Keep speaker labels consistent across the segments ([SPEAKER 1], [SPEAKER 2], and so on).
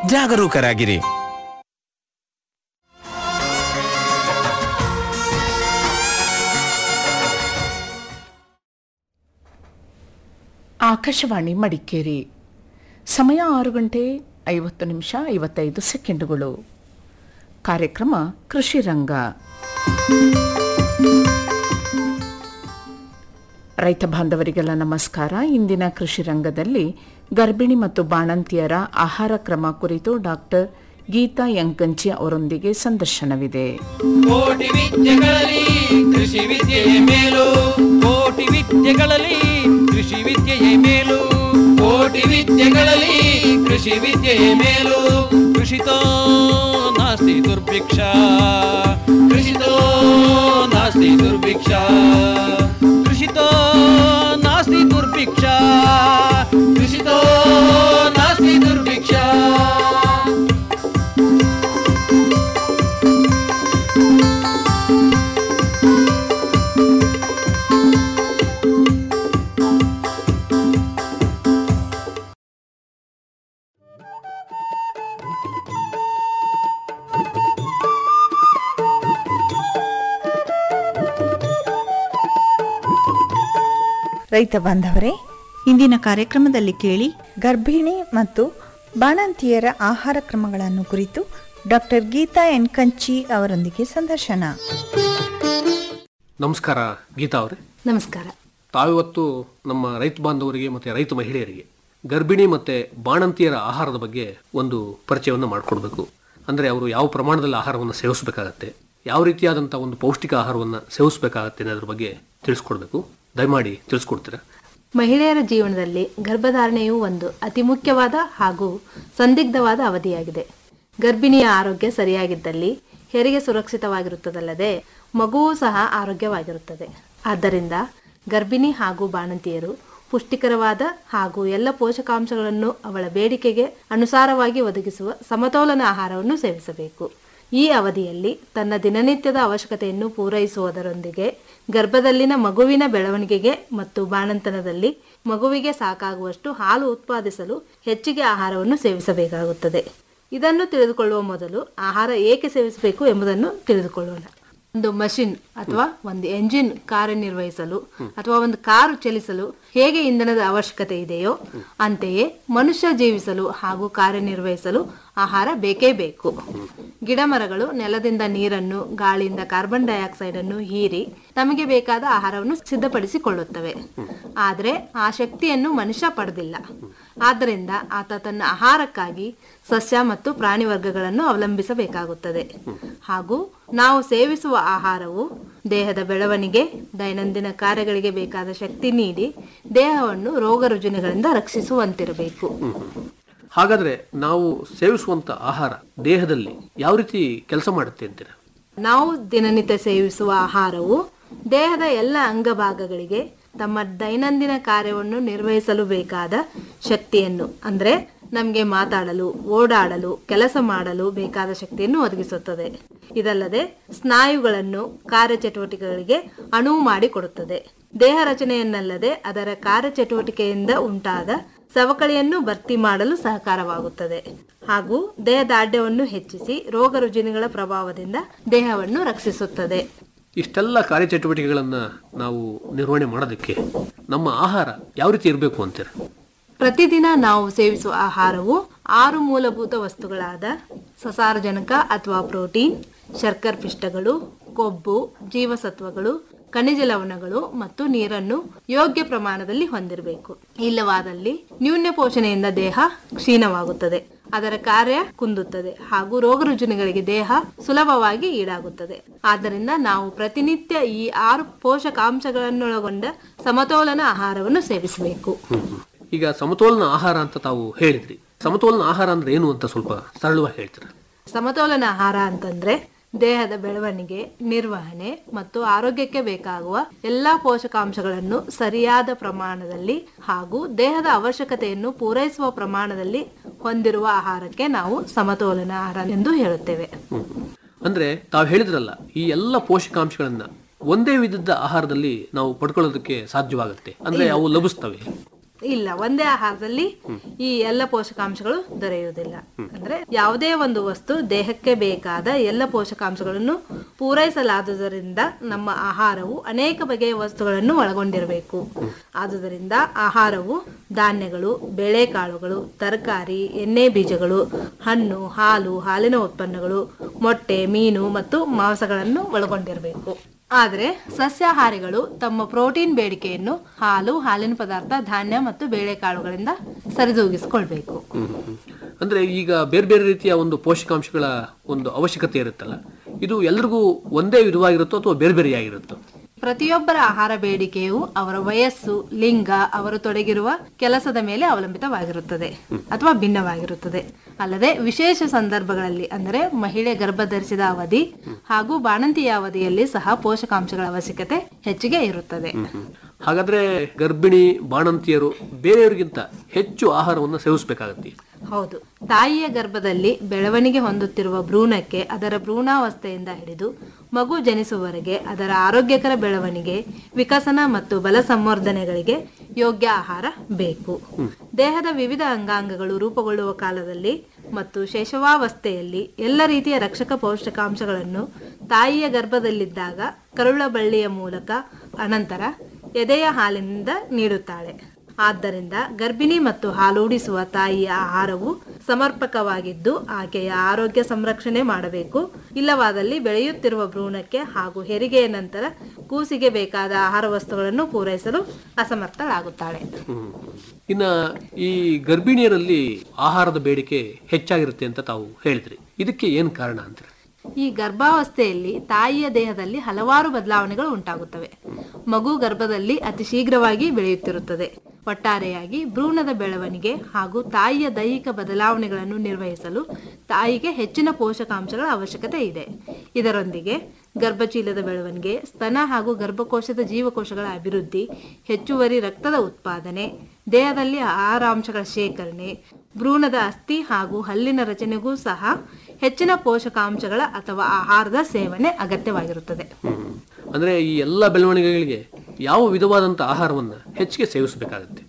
[SPEAKER 1] ಜಾಗರೂಕರಾಗಿರಿ
[SPEAKER 2] ಆಕಾಶವಾಣಿ ಮಡಿಕೇರಿ ಸಮಯ ಆರು ಗಂಟೆ ಐವತ್ತು ನಿಮಿಷ ಐವತ್ತೈದು ಸೆಕೆಂಡುಗಳು ಕಾರ್ಯಕ್ರಮ ಕೃಷಿ ರಂಗ ರೈತ ಬಾಂಧವರಿಗೆಲ್ಲ ನಮಸ್ಕಾರ ಇಂದಿನ ಕೃಷಿ ರಂಗದಲ್ಲಿ ಗರ್ಭಿಣಿ ಮತ್ತು ಬಾಣಂತಿಯರ ಆಹಾರ ಕ್ರಮ ಕುರಿತು ಡಾಕ್ಟರ್ ಗೀತಾ ಯಂಕಂಚಿ ಅವರೊಂದಿಗೆ ಸಂದರ್ಶನವಿದೆ
[SPEAKER 3] ಕೋಟಿ ವಿದ್ಯೆಗಳಲ್ಲಿ ಕೃಷಿ ವಿದ್ಯೆಯೇ ಮೇಲು ಕೋಟಿ ವಿದ್ಯೆಗಳಲ್ಲಿ ಕೃಷಿ ವಿದ್ಯೆಯೇ ಮೇಲು ಕೋಟಿ ವಿದ್ಯೆಗಳಲ್ಲಿ ಕೃಷಿ ವಿದ್ಯೆಯೇ ಮೇಲು ಕೃಷಿತೋ ನಾಸ್ತಿ ದುರ್ಭಿಕ್ಷ ಕೃಷಿತೋ ನಾಸ್ತಿ ದುರ್ಭಿಕ್ಷ ಕೃಷಿತೋ ನಾಸ್ತಿ ದುರ್ಭಿಕ್ಷ ಕೃಷಿತೋ ನಾಸ್ತಿ ದುರ್ಭಿಕ್ಷ
[SPEAKER 4] ರೈತ ಬಾಂಧವರೇ ಇಂದಿನ ಕಾರ್ಯಕ್ರಮದಲ್ಲಿ ಕೇಳಿ ಗರ್ಭಿಣಿ ಮತ್ತು ಬಾಣಂತಿಯರ ಆಹಾರ ಕ್ರಮಗಳನ್ನು ಕುರಿತು ಡಾಕ್ಟರ್ ಗೀತಾ ಎನ್ಕಂಚಿ ಅವರೊಂದಿಗೆ ಸಂದರ್ಶನ
[SPEAKER 5] ನಮಸ್ಕಾರ ಗೀತಾ ಅವರೇ
[SPEAKER 6] ನಮಸ್ಕಾರ
[SPEAKER 5] ತಾವಿವತ್ತು ನಮ್ಮ ರೈತ ಬಾಂಧವರಿಗೆ ಮತ್ತು ರೈತ ಮಹಿಳೆಯರಿಗೆ ಗರ್ಭಿಣಿ ಮತ್ತು ಬಾಣಂತಿಯರ ಆಹಾರದ ಬಗ್ಗೆ ಒಂದು ಪರಿಚಯವನ್ನು ಮಾಡಿಕೊಡ್ಬೇಕು ಅಂದರೆ ಅವರು ಯಾವ ಪ್ರಮಾಣದಲ್ಲಿ ಆಹಾರವನ್ನು ಸೇವಿಸಬೇಕಾಗತ್ತೆ ಯಾವ ರೀತಿಯಾದಂಥ ಒಂದು ಪೌಷ್ಟಿಕ ಆಹಾರವನ್ನು ಸೇವಿಸಬೇಕಾಗತ್ತೆ ಅನ್ನೋದ್ರ ಬಗ್ಗೆ ತಿಳಿಸ್ಕೊಡ್ಬೇಕು ದಯಮಾಡಿ ತಿಳಿಸ್ಕೊಡ್ತೀರಾ
[SPEAKER 6] ಮಹಿಳೆಯರ ಜೀವನದಲ್ಲಿ ಗರ್ಭಧಾರಣೆಯು ಒಂದು ಅತಿ ಮುಖ್ಯವಾದ ಹಾಗೂ ಸಂದಿಗ್ಧವಾದ ಅವಧಿಯಾಗಿದೆ ಗರ್ಭಿಣಿಯ ಆರೋಗ್ಯ ಸರಿಯಾಗಿದ್ದಲ್ಲಿ ಹೆರಿಗೆ ಸುರಕ್ಷಿತವಾಗಿರುತ್ತದಲ್ಲದೆ ಮಗುವೂ ಸಹ ಆರೋಗ್ಯವಾಗಿರುತ್ತದೆ ಆದ್ದರಿಂದ ಗರ್ಭಿಣಿ ಹಾಗೂ ಬಾಣಂತಿಯರು ಪುಷ್ಟಿಕರವಾದ ಹಾಗೂ ಎಲ್ಲ ಪೋಷಕಾಂಶಗಳನ್ನು ಅವಳ ಬೇಡಿಕೆಗೆ ಅನುಸಾರವಾಗಿ ಒದಗಿಸುವ ಸಮತೋಲನ ಆಹಾರವನ್ನು ಸೇವಿಸಬೇಕು ಈ ಅವಧಿಯಲ್ಲಿ ತನ್ನ ದಿನನಿತ್ಯದ ಅವಶ್ಯಕತೆಯನ್ನು ಪೂರೈಸುವುದರೊಂದಿಗೆ ಗರ್ಭದಲ್ಲಿನ ಮಗುವಿನ ಬೆಳವಣಿಗೆಗೆ ಮತ್ತು ಬಾಣಂತನದಲ್ಲಿ ಮಗುವಿಗೆ ಸಾಕಾಗುವಷ್ಟು ಹಾಲು ಉತ್ಪಾದಿಸಲು ಹೆಚ್ಚಿಗೆ ಆಹಾರವನ್ನು ಸೇವಿಸಬೇಕಾಗುತ್ತದೆ ಇದನ್ನು ತಿಳಿದುಕೊಳ್ಳುವ ಮೊದಲು ಆಹಾರ ಏಕೆ ಸೇವಿಸಬೇಕು ಎಂಬುದನ್ನು ತಿಳಿದುಕೊಳ್ಳೋಣ ಒಂದು ಮಷಿನ್ ಅಥವಾ ಒಂದು ಎಂಜಿನ್ ಕಾರ್ಯನಿರ್ವಹಿಸಲು ಅಥವಾ ಒಂದು ಕಾರು ಚಲಿಸಲು ಹೇಗೆ ಇಂಧನದ ಅವಶ್ಯಕತೆ ಇದೆಯೋ ಅಂತೆಯೇ ಮನುಷ್ಯ ಜೀವಿಸಲು ಹಾಗೂ ಕಾರ್ಯನಿರ್ವಹಿಸಲು ಆಹಾರ ಬೇಕೇ ಬೇಕು ಗಿಡ ಮರಗಳು ನೆಲದಿಂದ ನೀರನ್ನು ಗಾಳಿಯಿಂದ ಕಾರ್ಬನ್ ಡೈಆಕ್ಸೈಡ್ ಅನ್ನು ಹೀರಿ ತಮಗೆ ಬೇಕಾದ ಆಹಾರವನ್ನು ಸಿದ್ಧಪಡಿಸಿಕೊಳ್ಳುತ್ತವೆ ಆದರೆ ಆ ಶಕ್ತಿಯನ್ನು ಮನುಷ್ಯ ಪಡೆದಿಲ್ಲ ಆದ್ದರಿಂದ ಆತ ತನ್ನ ಆಹಾರಕ್ಕಾಗಿ ಸಸ್ಯ ಮತ್ತು ಪ್ರಾಣಿ ವರ್ಗಗಳನ್ನು ಅವಲಂಬಿಸಬೇಕಾಗುತ್ತದೆ ಹಾಗೂ ನಾವು ಸೇವಿಸುವ ಆಹಾರವು ದೇಹದ ಬೆಳವಣಿಗೆ ದೈನಂದಿನ ಕಾರ್ಯಗಳಿಗೆ ಬೇಕಾದ ಶಕ್ತಿ ನೀಡಿ ದೇಹವನ್ನು ರೋಗ ರುಜಿನಗಳಿಂದ ರಕ್ಷಿಸುವಂತಿರಬೇಕು
[SPEAKER 5] ಹಾಗಾದರೆ ನಾವು ಸೇವಿಸುವಂಥ ಆಹಾರ ದೇಹದಲ್ಲಿ ಯಾವ ರೀತಿ ಕೆಲಸ ಮಾಡುತ್ತೆ ಅಂತೀರಾ
[SPEAKER 6] ನಾವು ದಿನನಿತ್ಯ ಸೇವಿಸುವ ಆಹಾರವು ದೇಹದ ಎಲ್ಲ ಅಂಗಭಾಗಗಳಿಗೆ ತಮ್ಮ ದೈನಂದಿನ ಕಾರ್ಯವನ್ನು ನಿರ್ವಹಿಸಲು ಬೇಕಾದ ಶಕ್ತಿಯನ್ನು ಅಂದ್ರೆ ನಮಗೆ ಮಾತಾಡಲು ಓಡಾಡಲು ಕೆಲಸ ಮಾಡಲು ಬೇಕಾದ ಶಕ್ತಿಯನ್ನು ಒದಗಿಸುತ್ತದೆ ಇದಲ್ಲದೆ ಸ್ನಾಯುಗಳನ್ನು ಕಾರ್ಯಚಟುವಟಿಕೆಗಳಿಗೆ ಅಣುವು ಮಾಡಿಕೊಡುತ್ತದೆ ದೇಹ ರಚನೆಯನ್ನಲ್ಲದೆ ಅದರ ಕಾರ್ಯಚಟುವಟಿಕೆಯಿಂದ ಉಂಟಾದ ಸವಕಳಿಯನ್ನು ಭರ್ತಿ ಮಾಡಲು ಸಹಕಾರವಾಗುತ್ತದೆ ಹಾಗೂ ದೇಹದಾಢ್ಯವನ್ನು ಹೆಚ್ಚಿಸಿ ರೋಗ ರುಜಿನಗಳ ಪ್ರಭಾವದಿಂದ ದೇಹವನ್ನು ರಕ್ಷಿಸುತ್ತದೆ
[SPEAKER 5] ಇಷ್ಟೆಲ್ಲ ಕಾರ್ಯಚಟುವಟಿಕೆಗಳನ್ನು ನಾವು ನಿರ್ವಹಣೆ ಮಾಡೋದಕ್ಕೆ ನಮ್ಮ ಆಹಾರ ಯಾವ ರೀತಿ ಇರಬೇಕು ಅಂತೀರಾ
[SPEAKER 6] ಪ್ರತಿದಿನ ನಾವು ಸೇವಿಸುವ ಆಹಾರವು ಆರು ಮೂಲಭೂತ ವಸ್ತುಗಳಾದ ಸಸಾರಜನಕ ಅಥವಾ ಪ್ರೋಟೀನ್ ಶರ್ಕರ ಪಿಷ್ಟಗಳು ಕೊಬ್ಬು ಜೀವಸತ್ವಗಳು ಖನಿಜ ಲವಣಗಳು ಮತ್ತು ನೀರನ್ನು ಯೋಗ್ಯ ಪ್ರಮಾಣದಲ್ಲಿ ಹೊಂದಿರಬೇಕು ಇಲ್ಲವಾದಲ್ಲಿ ನ್ಯೂನ್ಯ ಪೋಷಣೆಯಿಂದ ದೇಹ ಕ್ಷೀಣವಾಗುತ್ತದೆ ಅದರ ಕಾರ್ಯ ಕುಂದುತ್ತದೆ ಹಾಗೂ ರೋಗ ರುಜಿನಗಳಿಗೆ ದೇಹ ಸುಲಭವಾಗಿ ಈಡಾಗುತ್ತದೆ ಆದ್ದರಿಂದ ನಾವು ಪ್ರತಿನಿತ್ಯ ಈ ಆರು ಪೋಷಕಾಂಶಗಳನ್ನೊಳಗೊಂಡ ಸಮತೋಲನ ಆಹಾರವನ್ನು ಸೇವಿಸಬೇಕು
[SPEAKER 5] ಈಗ ಸಮತೋಲನ ಆಹಾರ ಅಂತ ತಾವು ಹೇಳಿದ್ರಿ ಸಮತೋಲನ ಆಹಾರ ಅಂದ್ರೆ ಏನು ಅಂತ ಸ್ವಲ್ಪ ಸರಳವಾಗಿ ಹೇಳ್ತೀರಾ
[SPEAKER 6] ಸಮತೋಲನ ಆಹಾರ ಅಂತಂದ್ರೆ ದೇಹದ ಬೆಳವಣಿಗೆ ನಿರ್ವಹಣೆ ಮತ್ತು ಆರೋಗ್ಯಕ್ಕೆ ಬೇಕಾಗುವ ಎಲ್ಲಾ ಪೋಷಕಾಂಶಗಳನ್ನು ಸರಿಯಾದ ಪ್ರಮಾಣದಲ್ಲಿ ಹಾಗೂ ದೇಹದ ಅವಶ್ಯಕತೆಯನ್ನು ಪೂರೈಸುವ ಪ್ರಮಾಣದಲ್ಲಿ ಹೊಂದಿರುವ ಆಹಾರಕ್ಕೆ ನಾವು ಸಮತೋಲನ ಆಹಾರ ಎಂದು ಹೇಳುತ್ತೇವೆ
[SPEAKER 5] ಅಂದ್ರೆ ತಾವು ಹೇಳಿದ್ರಲ್ಲ ಈ ಎಲ್ಲ ಪೋಷಕಾಂಶಗಳನ್ನ ಒಂದೇ ವಿಧದ ಆಹಾರದಲ್ಲಿ ನಾವು ಪಡ್ಕೊಳ್ಳೋದಕ್ಕೆ ಸಾಧ್ಯವಾಗುತ್ತೆ ಅಂದ್ರೆ ಅವು ಲಭಿಸ್ತವೆ
[SPEAKER 6] ಇಲ್ಲ ಒಂದೇ ಆಹಾರದಲ್ಲಿ ಈ ಎಲ್ಲ ಪೋಷಕಾಂಶಗಳು ದೊರೆಯುವುದಿಲ್ಲ ಅಂದ್ರೆ ಯಾವುದೇ ಒಂದು ವಸ್ತು ದೇಹಕ್ಕೆ ಬೇಕಾದ ಎಲ್ಲ ಪೋಷಕಾಂಶಗಳನ್ನು ಪೂರೈಸಲಾದುದರಿಂದ ನಮ್ಮ ಆಹಾರವು ಅನೇಕ ಬಗೆಯ ವಸ್ತುಗಳನ್ನು ಒಳಗೊಂಡಿರಬೇಕು ಆದುದರಿಂದ ಆಹಾರವು ಧಾನ್ಯಗಳು ಬೇಳೆಕಾಳುಗಳು ತರಕಾರಿ ಎಣ್ಣೆ ಬೀಜಗಳು ಹಣ್ಣು ಹಾಲು ಹಾಲಿನ ಉತ್ಪನ್ನಗಳು ಮೊಟ್ಟೆ ಮೀನು ಮತ್ತು ಮಾಂಸಗಳನ್ನು ಒಳಗೊಂಡಿರಬೇಕು ಆದರೆ ಸಸ್ಯಾಹಾರಿಗಳು ತಮ್ಮ ಪ್ರೋಟೀನ್ ಬೇಡಿಕೆಯನ್ನು ಹಾಲು ಹಾಲಿನ ಪದಾರ್ಥ ಧಾನ್ಯ ಮತ್ತು ಬೇಳೆಕಾಳುಗಳಿಂದ ಸರಿದೂಗಿಸಿಕೊಳ್ಬೇಕು
[SPEAKER 5] ಹ್ಮ್, ಹ್ಮ್, ಹ್ಮ್. ಅಂದ್ರೆ ಈಗ ಬೇರೆ ಬೇರೆ ರೀತಿಯ ಒಂದು ಪೋಷಕಾಂಶಗಳ ಒಂದು ಅವಶ್ಯಕತೆ ಇರುತ್ತಲ್ಲ ಇದು ಎಲ್ರಿಗೂ ಒಂದೇ ವಿಧವಾಗಿರುತ್ತೋ ಅಥವಾ ಬೇರೆ ಬೇರೆಯಾಗಿರುತ್ತೋ
[SPEAKER 6] ಪ್ರತಿಯೊಬ್ಬರ ಆಹಾರ ಬೇಡಿಕೆಯು ಅವರ ವಯಸ್ಸು ಲಿಂಗ ಅವರು ತೊಡಗಿರುವ ಕೆಲಸದ ಮೇಲೆ ಅವಲಂಬಿತವಾಗಿರುತ್ತದೆ ಅಥವಾ ಭಿನ್ನವಾಗಿರುತ್ತದೆ ಅಲ್ಲದೆ ವಿಶೇಷ ಸಂದರ್ಭಗಳಲ್ಲಿ ಅಂದರೆ ಮಹಿಳೆ ಗರ್ಭಧರಿಸಿದ ಅವಧಿ ಹಾಗೂ ಬಾಣಂತಿಯ ಅವಧಿಯಲ್ಲಿ ಸಹ ಪೋಷಕಾಂಶಗಳ ಅವಶ್ಯಕತೆ ಹೆಚ್ಚಿಗೆ ಇರುತ್ತದೆ
[SPEAKER 5] ಹಾಗಾದ್ರೆ ಗರ್ಭಿಣಿ ಬಾಣಂತಿಯರು ಬೇರೆಯವರಿಗಿಂತ ಹೆಚ್ಚು ಆಹಾರವನ್ನು ಸೇವಿಸಬೇಕಾಗತ್ತೆ
[SPEAKER 6] ಹೌದು ತಾಯಿಯ ಗರ್ಭದಲ್ಲಿ ಬೆಳವಣಿಗೆ ಹೊಂದುತ್ತಿರುವ ಭ್ರೂಣಕ್ಕೆ ಅದರ ಭ್ರೂಣಾವಸ್ಥೆಯಿಂದ ಹಿಡಿದು ಮಗು ಜನಿಸುವವರೆಗೆ ಅದರ ಆರೋಗ್ಯಕರ ಬೆಳವಣಿಗೆ ವಿಕಸನ ಮತ್ತು ಬಲ ಸಂವರ್ಧನೆಗಳಿಗೆ ಯೋಗ್ಯ ಆಹಾರ ಬೇಕು ದೇಹದ ವಿವಿಧ ಅಂಗಾಂಗಗಳು ರೂಪುಗೊಳ್ಳುವ ಕಾಲದಲ್ಲಿ ಮತ್ತು ಶೇಷವಾವಸ್ಥೆಯಲ್ಲಿ ಎಲ್ಲ ರೀತಿಯ ರಕ್ಷಕ ಪೌಷ್ಟಿಕಾಂಶಗಳನ್ನು ತಾಯಿಯ ಗರ್ಭದಲ್ಲಿದ್ದಾಗ ಕರುಳ ಬಳ್ಳಿಯ ಮೂಲಕ ಅನಂತರ ಎದೆಯ ಹಾಲಿನಿಂದ ನೀಡುತ್ತಾಳೆ ಆದ್ದರಿಂದ ಗರ್ಭಿಣಿ ಮತ್ತು ಹಾಲೂಡಿಸುವ ತಾಯಿಯ ಆಹಾರವು ಸಮರ್ಪಕವಾಗಿದ್ದು ಆಕೆಯ ಆರೋಗ್ಯ ಸಂರಕ್ಷಣೆ ಮಾಡಬೇಕು ಇಲ್ಲವಾದಲ್ಲಿ ಬೆಳೆಯುತ್ತಿರುವ ಭ್ರೂಣಕ್ಕೆ ಹಾಗೂ ಹೆರಿಗೆಯ ನಂತರ ಕೂಸಿಗೆ ಬೇಕಾದ ಆಹಾರ ವಸ್ತುಗಳನ್ನು ಪೂರೈಸಲು ಅಸಮರ್ಥಳಾಗುತ್ತಾಳೆ
[SPEAKER 5] ಹ್ಮ್. ಇನ್ನ ಈ ಗರ್ಭಿಣಿಯರಲ್ಲಿ ಆಹಾರದ ಬೇಡಿಕೆ ಹೆಚ್ಚಾಗಿರುತ್ತೆ ಅಂತ ತಾವು ಹೇಳಿದ್ರಿ ಇದಕ್ಕೆ ಏನ್ ಕಾರಣ ಅಂತೀರಿ
[SPEAKER 6] ಈ ಗರ್ಭಾವಸ್ಥೆಯಲ್ಲಿ ತಾಯಿಯ ದೇಹದಲ್ಲಿ ಹಲವಾರು ಬದಲಾವಣೆಗಳು ಉಂಟಾಗುತ್ತವೆ ಮಗು ಗರ್ಭದಲ್ಲಿ ಅತಿ ಶೀಘ್ರವಾಗಿ ಬೆಳೆಯುತ್ತಿರುತ್ತದೆ ಒಟ್ಟಾರೆಯಾಗಿ ಭ್ರೂಣದ ಬೆಳವಣಿಗೆ ಹಾಗೂ ತಾಯಿಯ ದೈಹಿಕ ಬದಲಾವಣೆಗಳನ್ನು ನಿರ್ವಹಿಸಲು ತಾಯಿಗೆ ಹೆಚ್ಚಿನ ಪೋಷಕಾಂಶಗಳ ಅವಶ್ಯಕತೆ ಇದೆ ಇದರೊಂದಿಗೆ ಗರ್ಭಚೀಲದ ಬೆಳವಣಿಗೆ ಸ್ತನ ಹಾಗೂ ಗರ್ಭಕೋಶದ ಜೀವಕೋಶಗಳ ಅಭಿವೃದ್ಧಿ ಹೆಚ್ಚುವರಿ ರಕ್ತದ ಉತ್ಪಾದನೆ ದೇಹದಲ್ಲಿ ಆಹಾರಾಂಶಗಳ ಶೇಖರಣೆ ಭ್ರೂಣದ ಅಸ್ಥಿ ಹಾಗೂ ಹಲ್ಲಿನ ರಚನೆಗೂ ಸಹ ಹೆಚ್ಚಿನ ಪೋಷಕಾಂಶಗಳ ಅಥವಾ ಆಹಾರದ ಸೇವನೆ ಅಗತ್ಯವಾಗಿರುತ್ತದೆ
[SPEAKER 5] ಹ್ಮ್. ಅಂದ್ರೆ ಈ ಎಲ್ಲ ಬೆಳವಣಿಗೆಗಳಿಗೆ ಯಾವ ವಿಧವಾದಂತ ಆಹಾರವನ್ನ ಹೆಚ್ಚಿಗೆ ಸೇವಿಸಬೇಕಾಗತ್ತೆ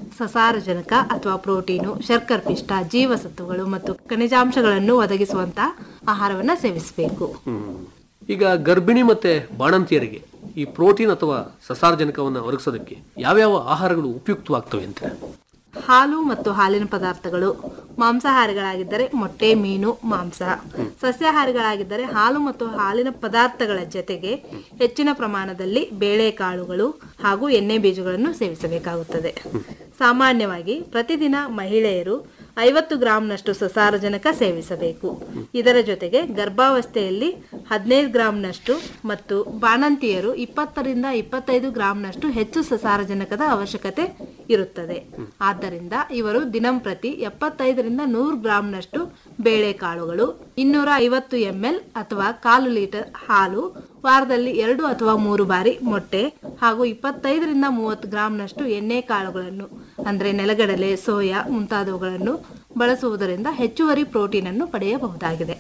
[SPEAKER 6] ಸಸಾರಜನಕ ಅಥವಾ ಪ್ರೋಟೀನು ಶರ್ಕರ ಪಿಷ್ಟ ಜೀವಸತ್ವಗಳು ಮತ್ತು ಖನಿಜಾಂಶಗಳನ್ನು ಒದಗಿಸುವಂತಹ ಆಹಾರವನ್ನು ಸೇವಿಸಬೇಕು
[SPEAKER 5] ಹ್ಮ್. ಈಗ ಗರ್ಭಿಣಿ ಮತ್ತೆ ಬಾಣಂತಿಯರಿಗೆ ಈ ಪ್ರೋಟೀನ್ ಅಥವಾ ಸಸಾರಜನಕವನ್ನು ಒದಗಿಸೋದಕ್ಕೆ ಯಾವ್ಯಾವ ಆಹಾರಗಳು ಉಪಯುಕ್ತವಾಗ್ತವೆ ಅಂತ
[SPEAKER 6] ಹಾಲು ಮತ್ತು ಹಾಲಿನ ಪದಾರ್ಥಗಳು ಮಾಂಸಾಹಾರಿಗಳಾಗಿದ್ದರೆ ಮೊಟ್ಟೆ ಮೀನು ಮಾಂಸ ಸಸ್ಯಾಹಾರಿಗಳಾಗಿದ್ದರೆ ಹಾಲು ಮತ್ತು ಹಾಲಿನ ಪದಾರ್ಥಗಳ ಜೊತೆಗೆ ಹೆಚ್ಚಿನ ಪ್ರಮಾಣದಲ್ಲಿ ಬೇಳೆಕಾಳುಗಳು ಹಾಗೂ ಎಣ್ಣೆ ಬೀಜಗಳನ್ನು ಸೇವಿಸಬೇಕಾಗುತ್ತದೆ ಸಾಮಾನ್ಯವಾಗಿ ಪ್ರತಿದಿನ ಮಹಿಳೆಯರು ಐವತ್ತು ಗ್ರಾಂನಷ್ಟು ಸಸಾರಜನಕ ಸೇವಿಸಬೇಕು ಇದರ ಜೊತೆಗೆ ಗರ್ಭಾವಸ್ಥೆಯಲ್ಲಿ ಹದಿನೈದು ಗ್ರಾಂನಷ್ಟು ಮತ್ತು ಬಾಣಂತಿಯರು ಇಪ್ಪತ್ತರಿಂದ ಇಪ್ಪತ್ತೈದು ಗ್ರಾಂನಷ್ಟು ಹೆಚ್ಚು ಸಸಾರಜನಕದ ಅವಶ್ಯಕತೆ ಇರುತ್ತದೆ ಆದ್ದರಿಂದ ಇವರು ದಿನಂಪ್ರತಿ ಎಪ್ಪತ್ತೈದರಿಂದ ನೂರು ಗ್ರಾಂನಷ್ಟು ಬೇಳೆಕಾಳುಗಳು ಇನ್ನೂರ ಐವತ್ತು ಎಂಎಲ್ ಅಥವಾ ಕಾಲು ಲೀಟರ್ ಹಾಲು ವಾರದಲ್ಲಿ ಎರಡು ಅಥವಾ ಮೂರು ಬಾರಿ ಮೊಟ್ಟೆ ಹಾಗೂ ಇಪ್ಪತ್ತೈದರಿಂದ ಮೂವತ್ತು ಗ್ರಾಂನಷ್ಟು ಎಣ್ಣೆ ಕಾಳುಗಳನ್ನು ಅಂದರೆ ನೆಲಗಡಲೆ ಸೋಯಾ ಮುಂತಾದವುಗಳನ್ನು ಬಳಸುವುದರಿಂದ ಹೆಚ್ಚುವರಿ ಪ್ರೋಟೀನ್ ಅನ್ನು ಪಡೆಯಬಹುದಾಗಿದೆ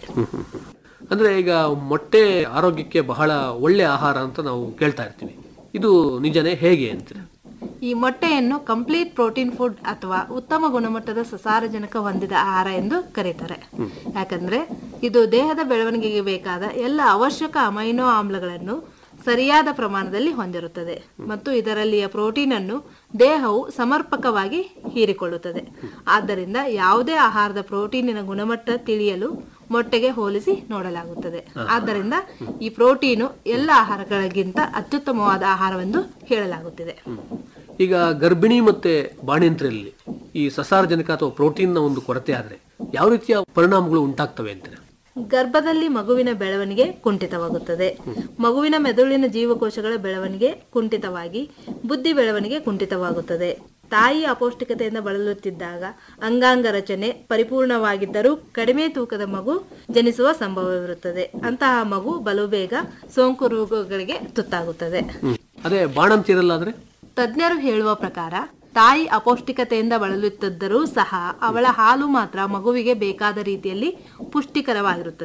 [SPEAKER 5] ಅಂದ್ರೆ ಈಗ ಮೊಟ್ಟೆ ಆರೋಗ್ಯಕ್ಕೆ ಬಹಳ ಒಳ್ಳೆ ಆಹಾರ ಅಂತ ನಾವು ಕೇಳ್ತಾ ಇರ್ತೀವಿ ಇದು ನಿಜನೇ ಹೇಗೆ ಅಂತೀರ
[SPEAKER 6] ಈ ಮೊಟ್ಟೆಯನ್ನು ಕಂಪ್ಲೀಟ್ ಪ್ರೋಟೀನ್ ಫುಡ್ ಅಥವಾ ಉತ್ತಮ ಗುಣಮಟ್ಟದ ಸಸಾರಜನಕ ಹೊಂದಿದ ಆಹಾರ ಎಂದು ಕರೀತಾರೆ ಯಾಕಂದ್ರೆ ಇದು ದೇಹದ ಬೆಳವಣಿಗೆಗೆ ಬೇಕಾದ ಎಲ್ಲ ಅವಶ್ಯಕ ಅಮೈನೋ ಆಮ್ಲಗಳನ್ನು ಸರಿಯಾದ ಪ್ರಮಾಣದಲ್ಲಿ ಹೊಂದಿರುತ್ತದೆ ಮತ್ತು ಇದರಲ್ಲಿಯ ಪ್ರೋಟೀನ್ ಅನ್ನು ದೇಹವು ಸಮರ್ಪಕವಾಗಿ ಹೀರಿಕೊಳ್ಳುತ್ತದೆ ಆದ್ದರಿಂದ ಯಾವುದೇ ಆಹಾರದ ಪ್ರೋಟೀನಿನ ಗುಣಮಟ್ಟ ತಿಳಿಯಲು ಮೊಟ್ಟೆಗೆ ಹೋಲಿಸಿ ನೋಡಲಾಗುತ್ತದೆ ಆದ್ದರಿಂದ ಈ ಪ್ರೋಟೀನು ಎಲ್ಲ ಆಹಾರಗಳಿಗಿಂತ ಅತ್ಯುತ್ತಮವಾದ ಆಹಾರವೆಂದು ಹೇಳಲಾಗುತ್ತಿದೆ
[SPEAKER 5] ಈಗ ಗರ್ಭಿಣಿ ಮತ್ತೆ ಬಾಣಂತಿಯರಲ್ಲಿ ಈ ಸಸಾರಜನಕ ಅಥವಾ ಪ್ರೋಟೀನ್ನ ಒಂದು ಕೊರತೆ ಆದ್ರೆ ಯಾವ ರೀತಿಯ ಪರಿಣಾಮಗಳು ಉಂಟಾಗ್ತವೆ ಅಂತೀರ
[SPEAKER 6] ಗರ್ಭದಲ್ಲಿ ಮಗುವಿನ ಬೆಳವಣಿಗೆ ಕುಂಠಿತವಾಗುತ್ತದೆ ಮಗುವಿನ ಮೆದುಳಿನ ಜೀವಕೋಶಗಳ ಬೆಳವಣಿಗೆ ಕುಂಠಿತವಾಗಿ ಬುದ್ಧಿ ಬೆಳವಣಿಗೆ ಕುಂಠಿತವಾಗುತ್ತದೆ ತಾಯಿ ಅಪೌಷ್ಟಿಕತೆಯಿಂದ ಬಳಲುತ್ತಿದ್ದಾಗ ಅಂಗಾಂಗ ರಚನೆ ಪರಿಪೂರ್ಣವಾಗಿದ್ದರೂ ಕಡಿಮೆ ತೂಕದ ಮಗು ಜನಿಸುವ ಸಂಭವವಿರುತ್ತದೆ ಅಂತಹ ಮಗು ಬಲು ಬೇಗ ಸೋಂಕು ರೋಗಗಳಿಗೆ ತುತ್ತಾಗುತ್ತದೆ
[SPEAKER 5] ಹ್ಮ್. ಅದೇ ಬಾಣಂತಿಯರಲ್ಲಾದ್ರೆ
[SPEAKER 6] ತಜ್ಞರು ಹೇಳುವ ಪ್ರಕಾರ ತಾಯಿ ಅಪೌಷ್ಟಿಕತೆಯಿಂದ ಬಳಲುತ್ತಿದ್ದರೂ ಸಹ ಅವಳ ಹಾಲು ಮಾತ್ರ ಮಗುವಿಗೆ ಬೇಕಾದ ರೀತಿಯಲ್ಲಿ ಪುಷ್ಟಿಕರವಾಗಿರುತ್ತದೆ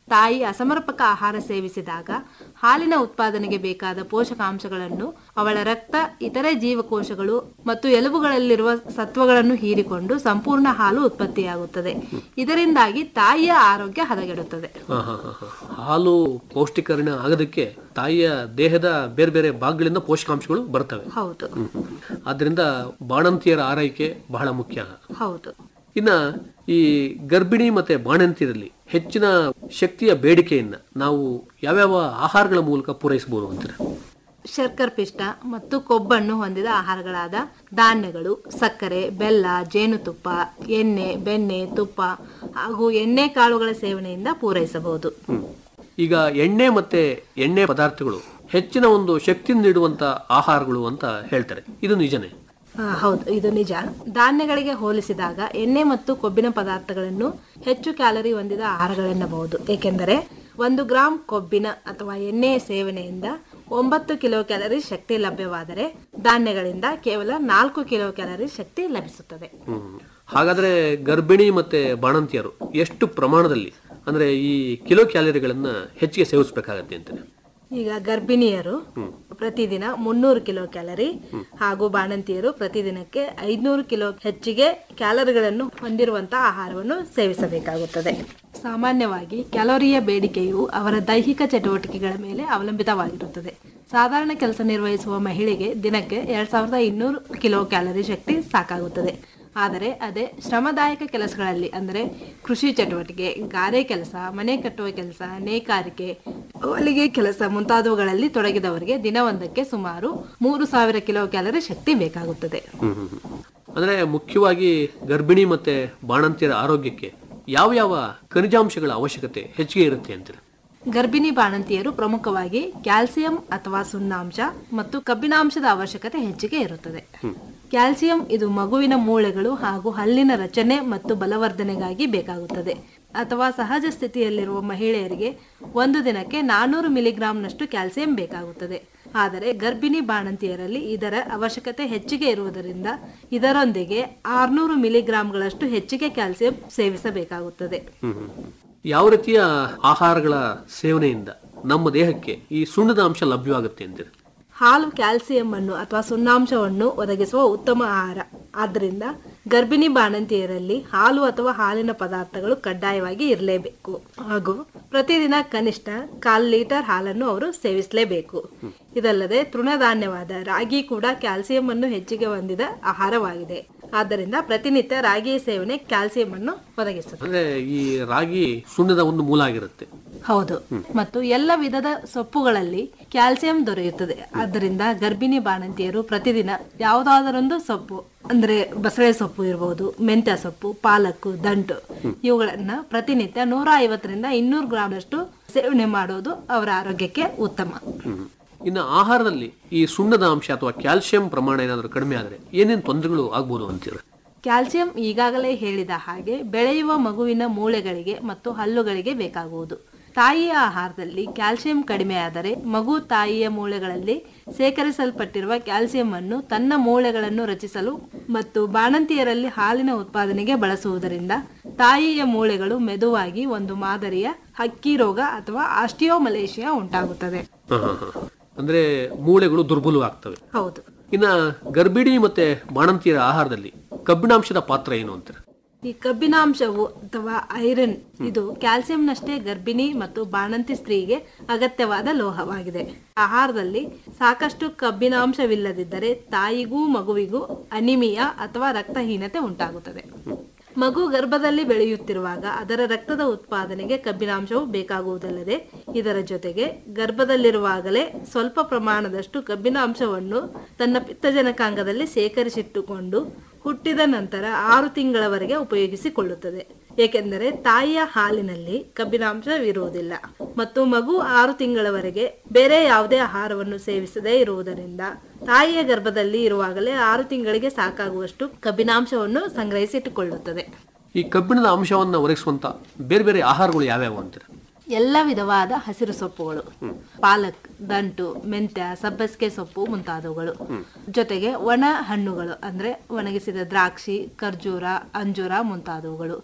[SPEAKER 6] ತಾಯಿ ಅಸಮರ್ಪಕ ಆಹಾರ ಸೇವಿಸಿದಾಗ ಹಾಲಿನ ಉತ್ಪಾದನೆಗೆ ಬೇಕಾದ ಪೋಷಕಾಂಶಗಳನ್ನು ಅವಳ ರಕ್ತ ಇತರೆ ಜೀವಕೋಶಗಳು ಮತ್ತು ಎಲುಬುಗಳಲ್ಲಿರುವ ಸತ್ವಗಳನ್ನು ಹೀರಿಕೊಂಡು ಸಂಪೂರ್ಣ ಹಾಲು ಉತ್ಪತ್ತಿಯಾಗುತ್ತದೆ ಇದರಿಂದಾಗಿ ತಾಯಿಯ ಆರೋಗ್ಯ ಹದಗೆಡುತ್ತದೆ
[SPEAKER 5] ಹಾ, ಹಾ, ಹಾ, ಹಾ. ಹಾಲು ಪೌಷ್ಟಿಕರಣ ಆಗೋದಕ್ಕೆ ತಾಯಿಯ ದೇಹದ ಬೇರೆ ಬೇರೆ ಭಾಗಗಳಿಂದ ಪೋಷಕಾಂಶಗಳು ಬರ್ತವೆ
[SPEAKER 6] ಹೌದು
[SPEAKER 5] ಹ್ಮ್, ಹ್ಮ್. ಆದ್ರಿಂದ ಬಾಣಂತಿಯರ ಆರೈಕೆ ಬಹಳ ಮುಖ್ಯ
[SPEAKER 6] ಹೌದು
[SPEAKER 5] ಇನ್ನ ಈ ಗರ್ಭಿಣಿ ಮತ್ತೆ ಬಾಣಂತಿಯರಲ್ಲಿ ಹೆಚ್ಚಿನ ಶಕ್ತಿಯ ಬೇಡಿಕೆಯನ್ನ ನಾವು ಯಾವ್ಯಾವ ಆಹಾರಗಳ ಮೂಲಕ ಪೂರೈಸಬಹುದು ಅಂತೀರ
[SPEAKER 6] ಶರ್ಕರ್ ಪಿಷ್ಟ ಮತ್ತು ಕೊಬ್ಬನ್ನು ಹೊಂದಿದ ಆಹಾರಗಳಾದ ಧಾನ್ಯಗಳು ಸಕ್ಕರೆ ಬೆಲ್ಲ ಜೇನುತುಪ್ಪ ಎಣ್ಣೆ ಬೆಣ್ಣೆ ತುಪ್ಪ ಹಾಗೂ ಎಣ್ಣೆ ಕಾಳುಗಳ ಸೇವನೆಯಿಂದ ಪೂರೈಸಬಹುದು
[SPEAKER 5] ಹ್ಮ್. ಈಗ ಎಣ್ಣೆ ಮತ್ತೆ ಎಣ್ಣೆ ಪದಾರ್ಥಗಳು ಹೆಚ್ಚಿನ ಒಂದು ಶಕ್ತಿ ನೀಡುವಂತ ಆಹಾರಗಳು ಅಂತ ಹೇಳ್ತಾರೆ ಇದು ನಿಜನೇ
[SPEAKER 6] ಆ, ಹೌದು ಇದು ನಿಜ ಧಾನ್ಯಗಳಿಗೆ ಹೋಲಿಸಿದಾಗ ಎಣ್ಣೆ ಮತ್ತು ಕೊಬ್ಬಿನ ಪದಾರ್ಥಗಳನ್ನು ಹೆಚ್ಚು ಕ್ಯಾಲರಿ ಹೊಂದಿದ ಆಹಾರಗಳೆನ್ನಬಹುದು ಏಕೆಂದರೆ ಒಂದು ಗ್ರಾಂ ಕೊಬ್ಬಿನ ಅಥವಾ ಎಣ್ಣೆಯ ಸೇವನೆಯಿಂದ ಒಂಬತ್ತು ಕಿಲೋ ಕ್ಯಾಲರಿ ಶಕ್ತಿ ಲಭ್ಯವಾದರೆ ಧಾನ್ಯಗಳಿಂದ ಕೇವಲ ನಾಲ್ಕು ಕಿಲೋ ಕ್ಯಾಲರಿ ಶಕ್ತಿ ಲಭಿಸುತ್ತದೆ
[SPEAKER 5] ಹ್ಮ್. ಹಾಗಾದ್ರೆ ಗರ್ಭಿಣಿ ಮತ್ತೆ ಬಾಣಂತಿಯರು ಎಷ್ಟು ಪ್ರಮಾಣದಲ್ಲಿ ಅಂದ್ರೆ ಈ ಕಿಲೋ ಕ್ಯಾಲರಿಗಳನ್ನ ಹೆಚ್ಚಿಗೆ ಸೇವಿಸಬೇಕಾಗತ್ತೆ ಅಂತಾರೆ
[SPEAKER 6] ಈಗ ಗರ್ಭಿಣಿಯರು ಪ್ರತಿದಿನ ಮುನ್ನೂರು ಕಿಲೋ ಕ್ಯಾಲರಿ ಹಾಗೂ ಬಾಣಂತಿಯರು ಪ್ರತಿದಿನಕ್ಕೆ ಐದ್ನೂರು ಕಿಲೋ ಹೆಚ್ಚಿಗೆ ಕ್ಯಾಲರಿಗಳನ್ನು ಹೊಂದಿರುವಂತಹ ಆಹಾರವನ್ನು ಸೇವಿಸಬೇಕಾಗುತ್ತದೆ ಸಾಮಾನ್ಯವಾಗಿ ಕ್ಯಾಲೋರಿಯ ಬೇಡಿಕೆಯು ಅವರ ದೈಹಿಕ ಚಟುವಟಿಕೆಗಳ ಮೇಲೆ ಅವಲಂಬಿತವಾಗಿರುತ್ತದೆ ಸಾಧಾರಣ ಕೆಲಸ ನಿರ್ವಹಿಸುವ ಮಹಿಳೆಗೆ ದಿನಕ್ಕೆ ಎರಡ್ ಸಾವಿರದ ಇನ್ನೂರು ಕಿಲೋ ಕ್ಯಾಲರಿ ಶಕ್ತಿ ಸಾಕಾಗುತ್ತದೆ ಆದರೆ ಅದೇ ಶ್ರಮದಾಯಕ ಕೆಲಸಗಳಲ್ಲಿ ಅಂದರೆ ಕೃಷಿ ಚಟುವಟಿಕೆ ಗಾರೆ ಕೆಲಸ ಮನೆ ಕಟ್ಟುವ ಕೆಲಸ ನೇಕಾರಿಕೆ ಹೊಲಿಗೆ ಕೆಲಸ ಮುಂತಾದವುಗಳಲ್ಲಿ ತೊಡಗಿದವರಿಗೆ ದಿನವೊಂದಕ್ಕೆ ಸುಮಾರು ಮೂರು ಸಾವಿರ ಕಿಲೋ ಕ್ಯಾಲರಿ ಶಕ್ತಿ ಬೇಕಾಗುತ್ತದೆ
[SPEAKER 5] ಹ್ಮ್, ಹ್ಮ್, ಹ್ಮ್. ಅಂದ್ರೆ ಮುಖ್ಯವಾಗಿ ಗರ್ಭಿಣಿ ಮತ್ತೆ ಬಾಣಂತಿಯರ ಆರೋಗ್ಯಕ್ಕೆ ಯಾವ ಯಾವ ಖನಿಜಾಂಶಗಳ ಅವಶ್ಯಕತೆ ಹೆಚ್ಚಿಗೆ ಇರುತ್ತೆ ಅಂತೀರ
[SPEAKER 6] ಗರ್ಭಿಣಿ ಬಾಣಂತಿಯರು ಪ್ರಮುಖವಾಗಿ ಕ್ಯಾಲ್ಸಿಯಂ ಅಥವಾ ಸುಣ್ಣಾಂಶ ಮತ್ತು ಕಬ್ಬಿಣಾಂಶದ ಅವಶ್ಯಕತೆ ಹೆಚ್ಚಿಗೆ ಇರುತ್ತದೆ ಕ್ಯಾಲ್ಸಿಯಂ ಇದು ಮಗುವಿನ ಮೂಳೆಗಳು ಹಾಗೂ ಹಲ್ಲಿನ ರಚನೆ ಮತ್ತು ಬಲವರ್ಧನೆಗಾಗಿ ಬೇಕಾಗುತ್ತದೆ ಅಥವಾ ಸಹಜ ಸ್ಥಿತಿಯಲ್ಲಿರುವ ಮಹಿಳೆಯರಿಗೆ ಒಂದು ದಿನಕ್ಕೆ ನಾನೂರು ಮಿಲಿಗ್ರಾಂನಷ್ಟು ಕ್ಯಾಲ್ಸಿಯಂ ಬೇಕಾಗುತ್ತದೆ ಆದರೆ ಗರ್ಭಿಣಿ ಬಾಣಂತಿಯರಲ್ಲಿ ಇದರ ಅವಶ್ಯಕತೆ ಹೆಚ್ಚಿಗೆ ಇರುವುದರಿಂದ ಇದರೊಂದಿಗೆ ಆರ್ನೂರು ಮಿಲಿಗ್ರಾಂಗಳಷ್ಟು ಹೆಚ್ಚಿಗೆ ಕ್ಯಾಲ್ಸಿಯಂ ಸೇವಿಸಬೇಕಾಗುತ್ತದೆ
[SPEAKER 5] ಹ್ಮ್, ಹ್ಮ್, ಹ್ಮ್. ಯಾವ ರೀತಿಯ ಆಹಾರಗಳ ಸೇವನೆಯಿಂದ ನಮ್ಮ ದೇಹಕ್ಕೆ ಈ ಸುಣ್ಣದ ಅಂಶ ಲಭ್ಯವಾಗುತ್ತೆ ಅಂತೀರ
[SPEAKER 6] ಹಾಲು ಕ್ಯಾಲ್ಸಿಯಂ ಅನ್ನು ಅಥವಾ ಸುಣ್ಣಾಂಶವನ್ನು ಒದಗಿಸುವ ಉತ್ತಮ ಆಹಾರ ಆದ್ದರಿಂದ ಗರ್ಭಿಣಿ ಬಾಣಂತಿಯರಲ್ಲಿ ಹಾಲು ಅಥವಾ ಹಾಲಿನ ಪದಾರ್ಥಗಳು ಕಡ್ಡಾಯವಾಗಿ ಇರಲೇಬೇಕು ಹಾಗೂ ಪ್ರತಿದಿನ ಕನಿಷ್ಠ ಕಾಲ್ ಲೀಟರ್ ಹಾಲನ್ನು ಅವರು ಸೇವಿಸಲೇಬೇಕು ಇದಲ್ಲದೆ ತೃಣಧಾನ್ಯವಾದ ರಾಗಿ ಕೂಡ ಕ್ಯಾಲ್ಸಿಯಂ ಅನ್ನು ಹೆಚ್ಚಿಗೆ ಹೊಂದಿದ ಆಹಾರವಾಗಿದೆ ಆದ್ದರಿಂದ ಪ್ರತಿನಿತ್ಯ ರಾಗಿ ಸೇವನೆ ಕ್ಯಾಲ್ಸಿಯಂ ಅನ್ನು ಒದಗಿಸುತ್ತದೆ
[SPEAKER 5] ಅಂದ್ರೆ ಈ ರಾಗಿ ಸುಣ್ಣದ ಒಂದು ಮೂಲ ಆಗಿರುತ್ತೆ
[SPEAKER 6] ಹೌದು ಮತ್ತು ಎಲ್ಲ ವಿಧದ ಸೊಪ್ಪುಗಳಲ್ಲಿ ಕ್ಯಾಲ್ಸಿಯಂ ದೊರೆಯುತ್ತದೆ ಆದ್ದರಿಂದ ಗರ್ಭಿಣಿ ಬಾಣಂತಿಯರು ಪ್ರತಿದಿನ ಯಾವುದಾದರೊಂದು ಸೊಪ್ಪು ಅಂದ್ರೆ ಬಸಳೆ ಸೊಪ್ಪು ಇರಬಹುದು ಮೆಂತ್ಯ ಸೊಪ್ಪು ಪಾಲಕ್ಕು ದಂಟು ಇವುಗಳನ್ನ ಪ್ರತಿನಿತ್ಯ ನೂರ ಐವತ್ತರಿಂದ ಇನ್ನೂರು ಗ್ರಾಮ್ನಷ್ಟು ಸೇವನೆ ಮಾಡೋದು ಅವರ ಆರೋಗ್ಯಕ್ಕೆ ಉತ್ತಮ
[SPEAKER 5] ಹ್ಮ್. ಇನ್ನು ಆಹಾರದಲ್ಲಿ ಈ ಸುಣ್ಣದ ಅಂಶ ಅಥವಾ ಕ್ಯಾಲ್ಸಿಯಂ ಪ್ರಮಾಣ ಏನಾದರೂ ಕಡಿಮೆ ಆದರೆ ಏನೇನು ತೊಂದರೆಗಳು ಆಗ್ಬೋದು ಅಂತೀರ
[SPEAKER 6] ಕ್ಯಾಲ್ಸಿಯಂ ಈಗಾಗಲೇ ಹೇಳಿದ ಹಾಗೆ ಬೆಳೆಯುವ ಮಗುವಿನ ಮೂಳೆಗಳಿಗೆ ಮತ್ತು ಹಲ್ಲುಗಳಿಗೆ ಬೇಕಾಗುವುದು ತಾಯಿಯ ಆಹಾರದಲ್ಲಿ ಕ್ಯಾಲ್ಸಿಯಂ ಕಡಿಮೆಯಾದರೆ ಮಗು ತಾಯಿಯ ಮೂಳೆಗಳಲ್ಲಿ ಸೇಕರಿಸಲ್ಪಟ್ಟಿರುವ ಕ್ಯಾಲ್ಸಿಯಂ ಅನ್ನು ತನ್ನ ಮೂಳೆಗಳನ್ನು ರಚಿಸಲು ಮತ್ತು ಬಾಣಂತಿಯರಲ್ಲಿ ಹಾಲಿನ ಉತ್ಪಾದನೆಗೆ ಬಳಸುವುದರಿಂದ ತಾಯಿಯ ಮೂಳೆಗಳು ಮೆದುವಾಗಿ ಒಂದು ಮಾದರಿಯ ಹಕ್ಕಿ ರೋಗ ಅಥವಾ ಆಸ್ಟಿಯೋಮಲೇಷಿಯಾ ಉಂಟಾಗುತ್ತದೆ
[SPEAKER 5] ಹ, ಹ, ಹ. ಅಂದ್ರೆ ಮೂಳೆಗಳು ದುರ್ಬಲವಾಗ್ತವೆ
[SPEAKER 6] ಹೌದು
[SPEAKER 5] ಇನ್ನ ಗರ್ಭಿಣಿ ಮತ್ತೆ ಬಾಣಂತಿಯರ ಆಹಾರದಲ್ಲಿ ಕಬ್ಬಿಣಾಂಶದ ಪಾತ್ರ ಏನು ಅಂತೀರ
[SPEAKER 6] ಈ ಕಬ್ಬಿನಾಂಶವು ಅಥವಾ ಐರನ್ ಇದು ಕ್ಯಾಲ್ಸಿಯಂನಷ್ಟೇ ಗರ್ಭಿಣಿ ಮತ್ತು ಬಾಣಂತಿ ಸ್ತ್ರೀಗೆ ಅಗತ್ಯವಾದ ಲೋಹವಾಗಿದೆ ಆಹಾರದಲ್ಲಿ ಸಾಕಷ್ಟು ಕಬ್ಬಿನಾಂಶವಿಲ್ಲದಿದ್ದರೆ ತಾಯಿಗೂ ಮಗುವಿಗೂ ಅನಿಮಿಯಾ ಅಥವಾ ರಕ್ತಹೀನತೆ ಉಂಟಾಗುತ್ತದೆ ಮಗು ಗರ್ಭದಲ್ಲಿ ಬೆಳೆಯುತ್ತಿರುವಾಗ ಅದರ ರಕ್ತದ ಉತ್ಪಾದನೆಗೆ ಕಬ್ಬಿನಾಂಶವು ಬೇಕಾಗುವುದಲ್ಲದೆ ಇದರ ಜೊತೆಗೆ ಗರ್ಭದಲ್ಲಿರುವಾಗಲೇ ಸ್ವಲ್ಪ ಪ್ರಮಾಣದಷ್ಟು ಕಬ್ಬಿನಾಂಶವನ್ನು ತನ್ನ ಪಿತ್ತಜನಕಾಂಗದಲ್ಲಿ ಸೇಕರಿಸಿಟ್ಟುಕೊಂಡು ಹುಟ್ಟಿದ ನಂತರ ಆರು ತಿಂಗಳವರೆಗೆ ಉಪಯೋಗಿಸಿಕೊಳ್ಳುತ್ತದೆ ಏಕೆಂದರೆ ತಾಯಿಯ ಹಾಲಿನಲ್ಲಿ ಕಬ್ಬಿನಾಂಶವಿರುವುದಿಲ್ಲ ಮತ್ತು ಮಗು ಆರು ತಿಂಗಳವರೆಗೆ ಬೇರೆ ಯಾವುದೇ ಆಹಾರವನ್ನು ಸೇವಿಸದೇ ಇರುವುದರಿಂದ ತಾಯಿಯ ಗರ್ಭದಲ್ಲಿ ಇರುವಾಗಲೇ ಆರು ತಿಂಗಳಿಗೆ ಸಾಕಾಗುವಷ್ಟು ಕಬ್ಬಿನಾಂಶವನ್ನು ಸಂಗ್ರಹಿಸಿಟ್ಟುಕೊಳ್ಳುತ್ತದೆ
[SPEAKER 5] ಈ ಕಬ್ಬಿಣದ ಅಂಶವನ್ನ ಒದಗಿಸುವಂತ ಬೇರೆ ಬೇರೆ ಆಹಾರಗಳು ಯಾವ್ಯಾವು ಅಂತೀರ
[SPEAKER 6] ಎಲ್ಲ ವಿಧವಾದ ಹಸಿರು ಸೊಪ್ಪುಗಳು ಪಾಲಕ್ ದಂಟು ಮೆಂತ್ಯ ಸಬ್ಬಸಿಗೆ ಸೊಪ್ಪು ಮುಂತಾದವುಗಳು ಜೊತೆಗೆ ಒಣ ಹಣ್ಣುಗಳು ಅಂದ್ರೆ ಒಣಗಿಸಿದ ದ್ರಾಕ್ಷಿ ಖರ್ಜೂರ ಅಂಜೂರ ಮುಂತಾದವುಗಳು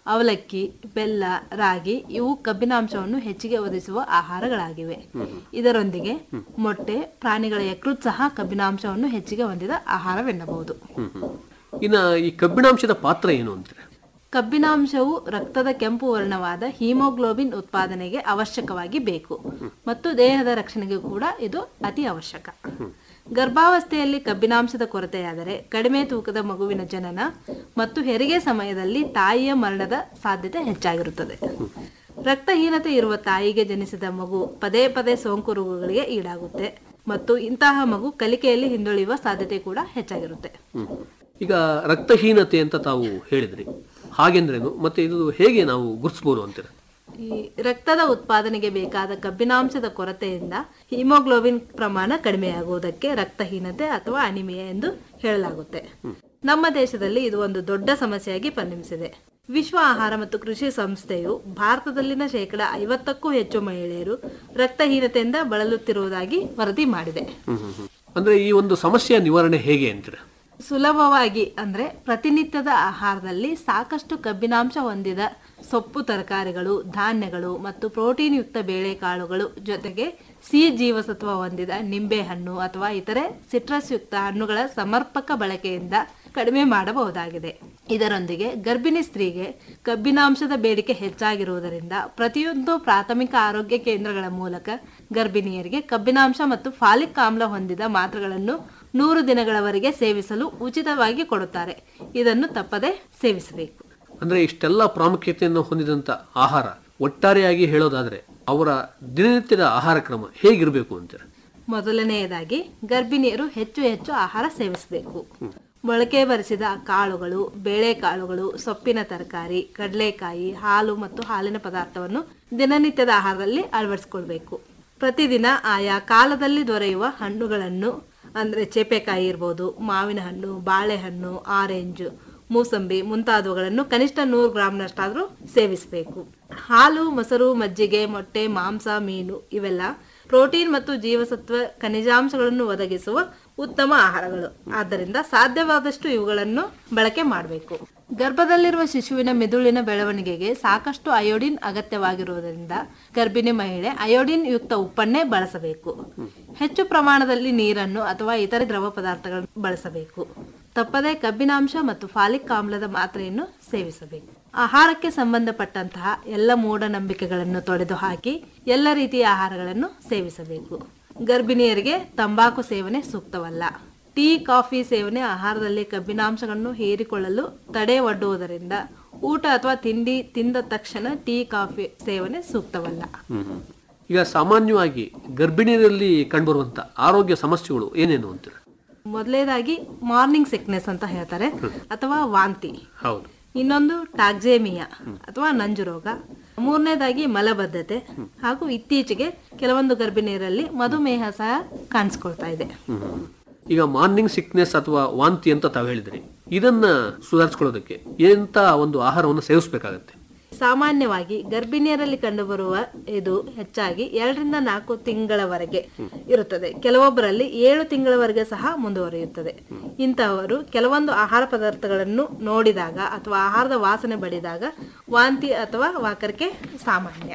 [SPEAKER 6] ಅವಲಕ್ಕಿ ಬೆಲ್ಲ ರಾಗಿ ಇವು ಕಬ್ಬಿನಾಂಶವನ್ನು ಹೆಚ್ಚಿಗೆ ಒದಗಿಸುವ ಆಹಾರಗಳಾಗಿವೆ ಇದರೊಂದಿಗೆ ಮೊಟ್ಟೆ ಪ್ರಾಣಿಗಳ ಯಕೃತ್ ಸಹ ಕಬ್ಬಿನಾಂಶವನ್ನು ಹೆಚ್ಚಿಗೆ ಹೊಂದಿದ ಆಹಾರವೆನ್ನಬಹುದು
[SPEAKER 5] ಹ್ಮ್ ಹ್ಮ್ ಇನ್ನ ಈ ಕಬ್ಬಿಣಾಂಶದ ಪಾತ್ರ ಏನು ಅಂತೀರ
[SPEAKER 6] ಕಬ್ಬಿನಾಂಶವು ರಕ್ತದ ಕೆಂಪು ವರ್ಣವಾದ ಹಿಮೋಗ್ಲೋಬಿನ್ ಉತ್ಪಾದನೆಗೆ ಅವಶ್ಯಕವಾಗಿ ಬೇಕು ಮತ್ತು ದೇಹದ ರಕ್ಷಣೆಗೆ ಕೂಡ ಇದು ಅತಿ ಅವಶ್ಯಕ ಗರ್ಭಾವಸ್ಥೆಯಲ್ಲಿ ಕಬ್ಬಿನಾಂಶದ ಕೊರತೆಯಾದರೆ ಕಡಿಮೆ ತೂಕದ ಮಗುವಿನ ಜನನ ಮತ್ತು ಹೆರಿಗೆ ಸಮಯದಲ್ಲಿ ತಾಯಿಯ ಮರಣದ ಸಾಧ್ಯತೆ ಹೆಚ್ಚಾಗಿರುತ್ತದೆ ರಕ್ತಹೀನತೆ ಇರುವ ತಾಯಿಗೆ ಜನಿಸಿದ ಮಗು ಪದೇ ಪದೇ ಸೋಂಕು ರೋಗಗಳಿಗೆ ಈಡಾಗುತ್ತೆ ಮತ್ತು ಇಂತಹ ಮಗು ಕಲಿಕೆಯಲ್ಲಿ ಹಿಂದುಳಿಯುವ ಸಾಧ್ಯತೆ ಕೂಡ ಹೆಚ್ಚಾಗಿರುತ್ತೆ
[SPEAKER 5] ಹ್ಮ್. ಈಗ ರಕ್ತಹೀನತೆ ಅಂತ ತಾವು ಹೇಳಿದ್ರಿ ಹಾಗೆಂದ್ರೇನು ಮತ್ತೆ ಇದು ಹೇಗೆ ನಾವು ಗುರುತಿಸಬಹುದು ಅಂತೀರ
[SPEAKER 6] ಈ ರಕ್ತದ ಉತ್ಪಾದನೆಗೆ ಬೇಕಾದ ಕಬ್ಬಿನಾಂಶದ ಕೊರತೆಯಿಂದ ಹಿಮೋಗ್ಲೋಬಿನ್ ಪ್ರಮಾಣ ಕಡಿಮೆಯಾಗುವುದಕ್ಕೆ ರಕ್ತಹೀನತೆ ಅಥವಾ ಅನಿಮಿಯಾ ಎಂದು ಹೇಳಲಾಗುತ್ತೆ ನಮ್ಮ ದೇಶದಲ್ಲಿ ಇದು ಒಂದು ದೊಡ್ಡ ಸಮಸ್ಯೆಯಾಗಿ ಪರಿಣಮಿಸಿದೆ ವಿಶ್ವ ಆಹಾರ ಮತ್ತು ಕೃಷಿ ಸಂಸ್ಥೆಯು ಭಾರತದಲ್ಲಿನ ಶೇಕಡ ಐವತ್ತಕ್ಕೂ ಹೆಚ್ಚು ಮಹಿಳೆಯರು ರಕ್ತಹೀನತೆಯಿಂದ ಬಳಲುತ್ತಿರುವುದಾಗಿ ವರದಿ ಮಾಡಿದೆ
[SPEAKER 5] ಹ್ಮ್ ಹ್ಮ್ ಹ್ಮ್. ಅಂದ್ರೆ ಈ ಒಂದು ಸಮಸ್ಯೆಯ ನಿವಾರಣೆ ಹೇಗೆ ಅಂತೀರ
[SPEAKER 6] ಸುಲಭವಾಗಿ ಅಂದ್ರೆ ಪ್ರತಿನಿತ್ಯದ ಆಹಾರದಲ್ಲಿ ಸಾಕಷ್ಟು ಕಬ್ಬಿನಾಂಶ ಹೊಂದಿದ ಸೊಪ್ಪು ತರಕಾರಿಗಳು ಧಾನ್ಯಗಳು ಮತ್ತು ಪ್ರೋಟೀನ್ ಯುಕ್ತ ಬೇಳೆಕಾಳುಗಳು ಜೊತೆಗೆ ಸಿಹಿ ಜೀವಸತ್ವ ಹೊಂದಿದ ನಿಂಬೆಹಣ್ಣು ಅಥವಾ ಇತರೆ ಸಿಟ್ರಸ್ ಯುಕ್ತ ಹಣ್ಣುಗಳ ಸಮರ್ಪಕ ಬಳಕೆಯಿಂದ ಕಡಿಮೆ ಮಾಡಬಹುದಾಗಿದೆ ಇದರೊಂದಿಗೆ ಗರ್ಭಿಣಿ ಸ್ತ್ರೀಗೆ ಕಬ್ಬಿನಾಂಶದ ಬೇಡಿಕೆ ಹೆಚ್ಚಾಗಿರುವುದರಿಂದ ಪ್ರತಿಯೊಂದು ಪ್ರಾಥಮಿಕ ಆರೋಗ್ಯ ಕೇಂದ್ರಗಳ ಮೂಲಕ ಗರ್ಭಿಣಿಯರಿಗೆ ಕಬ್ಬಿನಾಂಶ ಮತ್ತು ಫಾಲಿಕ್ ಆಮ್ಲ ಹೊಂದಿದ ಮಾತ್ರೆಗಳನ್ನು ನೂರು ದಿನಗಳವರೆಗೆ ಸೇವಿಸಲು ಉಚಿತವಾಗಿ ಕೊಡುತ್ತಾರೆ ಇದನ್ನು ತಪ್ಪದೆ ಸೇವಿಸಬೇಕು
[SPEAKER 5] ಅಂದ್ರೆ ಇಷ್ಟೆಲ್ಲ ಪ್ರಾಮುಖ್ಯತೆಯನ್ನು ಹೊಂದಿದಂತ ಆಹಾರ ಒಟ್ಟಾರೆಯಾಗಿ ಹೇಳೋದಾದ್ರೆ ಅವರ ದಿನನಿತ್ಯದ ಆಹಾರ ಕ್ರಮ ಹೇಗಿರಬೇಕು ಅಂತೀರ
[SPEAKER 6] ಮೊದಲನೆಯದಾಗಿ ಗರ್ಭಿಣಿಯರು ಹೆಚ್ಚು ಹೆಚ್ಚು ಆಹಾರ ಸೇವಿಸಬೇಕು ಮೊಳಕೆ ಬರಿಸಿದ ಕಾಳುಗಳು ಬೇಳೆಕಾಳುಗಳು ಸೊಪ್ಪಿನ ತರಕಾರಿ ಕಡಲೆಕಾಯಿ ಹಾಲು ಮತ್ತು ಹಾಲಿನ ಪದಾರ್ಥವನ್ನು ದಿನನಿತ್ಯದ ಆಹಾರದಲ್ಲಿ ಅಳವಡಿಸಿಕೊಳ್ಬೇಕು ಪ್ರತಿದಿನ ಆಯಾ ಕಾಲದಲ್ಲಿ ದೊರೆಯುವ ಹಣ್ಣುಗಳನ್ನು ಅಂದರೆ ಚೇಪೆಕಾಯಿ ಇರ್ಬೋದು ಮಾವಿನ ಹಣ್ಣು ಬಾಳೆಹಣ್ಣು ಆರೆಂಜ್ ಮೂಸಂಬಿ ಮುಂತಾದವುಗಳನ್ನು ಕನಿಷ್ಠ ನೂರು ಗ್ರಾಂನಷ್ಟಾದರೂ ಸೇವಿಸಬೇಕು ಹಾಲು ಮೊಸರು ಮಜ್ಜಿಗೆ ಮೊಟ್ಟೆ ಮಾಂಸ ಮೀನು ಇವೆಲ್ಲ ಪ್ರೋಟೀನ್ ಮತ್ತು ಜೀವಸತ್ವ ಖನಿಜಾಂಶಗಳನ್ನು ಒದಗಿಸುವ ಉತ್ತಮ ಆಹಾರಗಳು ಆದ್ದರಿಂದ ಸಾಧ್ಯವಾದಷ್ಟು ಇವುಗಳನ್ನು ಬಳಕೆ ಮಾಡಬೇಕು ಗರ್ಭದಲ್ಲಿರುವ ಶಿಶುವಿನ ಮೆದುಳಿನ ಬೆಳವಣಿಗೆಗೆ ಸಾಕಷ್ಟು ಅಯೋಡಿನ್ ಅಗತ್ಯವಾಗಿರುವುದರಿಂದ ಗರ್ಭಿಣಿ ಮಹಿಳೆ ಅಯೋಡಿನ್ ಯುಕ್ತ ಉಪ್ಪನ್ನೇ ಬಳಸಬೇಕು ಹೆಚ್ಚು ಪ್ರಮಾಣದಲ್ಲಿ ನೀರನ್ನು ಅಥವಾ ಇತರೆ ದ್ರವ ಪದಾರ್ಥಗಳನ್ನು ಬಳಸಬೇಕು ತಪ್ಪದೆ ಕಬ್ಬಿನಾಂಶ ಮತ್ತು ಫಾಲಿಕ್ ಆಮ್ಲದ ಮಾತ್ರೆಯನ್ನು ಸೇವಿಸಬೇಕು ಆಹಾರಕ್ಕೆ ಸಂಬಂಧಪಟ್ಟಂತಹ ಎಲ್ಲ ಮೂಢನಂಬಿಕೆಗಳನ್ನು ತೊಡೆದು ಹಾಕಿ ಎಲ್ಲ ರೀತಿಯ ಆಹಾರಗಳನ್ನು ಸೇವಿಸಬೇಕು ಗರ್ಭಿಣಿಯರಿಗೆ ತಂಬಾಕು ಸೇವನೆ ಸೂಕ್ತವಲ್ಲ ಟೀ ಕಾಫಿ ಸೇವನೆ ಆಹಾರದಲ್ಲಿ ಕಬ್ಬಿನಾಂಶಗಳನ್ನು ಹೀರಿಕೊಳ್ಳಲು ತಡೆ ಒಡ್ಡುವುದರಿಂದ ಊಟ ಅಥವಾ ತಿಂಡಿ ತಿಂದ ತಕ್ಷಣ ಟೀ ಕಾಫಿ ಸೇವನೆ ಸೂಕ್ತವಲ್ಲ
[SPEAKER 5] ಹ್ಮ್. ಈಗ ಸಾಮಾನ್ಯವಾಗಿ ಗರ್ಭಿಣಿಯರಲ್ಲಿ ಕಂಡುಬರುವಂತ ಆರೋಗ್ಯ ಸಮಸ್ಯೆಗಳು ಏನೇನು ಅಂತೀರ
[SPEAKER 6] ಮೊದಲನೇದಾಗಿ ಮಾರ್ನಿಂಗ್ ಸಿಕ್ನೆಸ್ ಅಂತ ಹೇಳ್ತಾರೆ ಅಥವಾ ವಾಂತಿ
[SPEAKER 5] ಹೌದು
[SPEAKER 6] ಇನ್ನೊಂದು ಟಾಕ್ಸೇಮಿಯಾ ಅಥವಾ ನಂಜು ರೋಗ ಮೂರನೇದಾಗಿ ಮಲಬದ್ಧತೆ ಹಾಗೂ ಇತ್ತೀಚೆಗೆ ಕೆಲವೊಂದು ಗರ್ಭಿಣಿಯರಲ್ಲಿ ಮಧುಮೇಹ ಸಹ ಕಾಣಿಸ್ಕೊಳ್ತಾ ಇದೆ
[SPEAKER 5] ಹ್ಮ್. ಈಗ ಮಾರ್ನಿಂಗ್ ಸಿಕ್ನೆಸ್ ಅಥವಾ ವಾಂತಿ ಅಂತ ತಾವು ಹೇಳಿದ್ರಿ ಇದನ್ನ ಸುಧಾರಿಸ್ಕೊಳ್ಳೋದಕ್ಕೆ ಎಂತ ಒಂದು ಆಹಾರವನ್ನು ಸೇವಿಸಬೇಕಾಗತ್ತೆ
[SPEAKER 6] ಸಾಮಾನ್ಯವಾಗಿ ಗರ್ಭಿಣಿಯರಲ್ಲಿ ಕಂಡುಬರುವ ಇದು ಹೆಚ್ಚಾಗಿ ಎರಡರಿಂದ ನಾಲ್ಕು ತಿಂಗಳವರೆಗೆ ಇರುತ್ತದೆ ಕೆಲವೊಬ್ಬರಲ್ಲಿ ಏಳು ತಿಂಗಳವರೆಗೆ ಸಹ ಮುಂದುವರಿಯುತ್ತದೆ ಇಂತಹವರು ಕೆಲವೊಂದು ಆಹಾರ ಪದಾರ್ಥಗಳನ್ನು ನೋಡಿದಾಗ ಅಥವಾ ಆಹಾರದ ವಾಸನೆ ಬಡಿದಾಗ ವಾಂತಿ ಅಥವಾ ವಾಕರಿಕೆ ಸಾಮಾನ್ಯ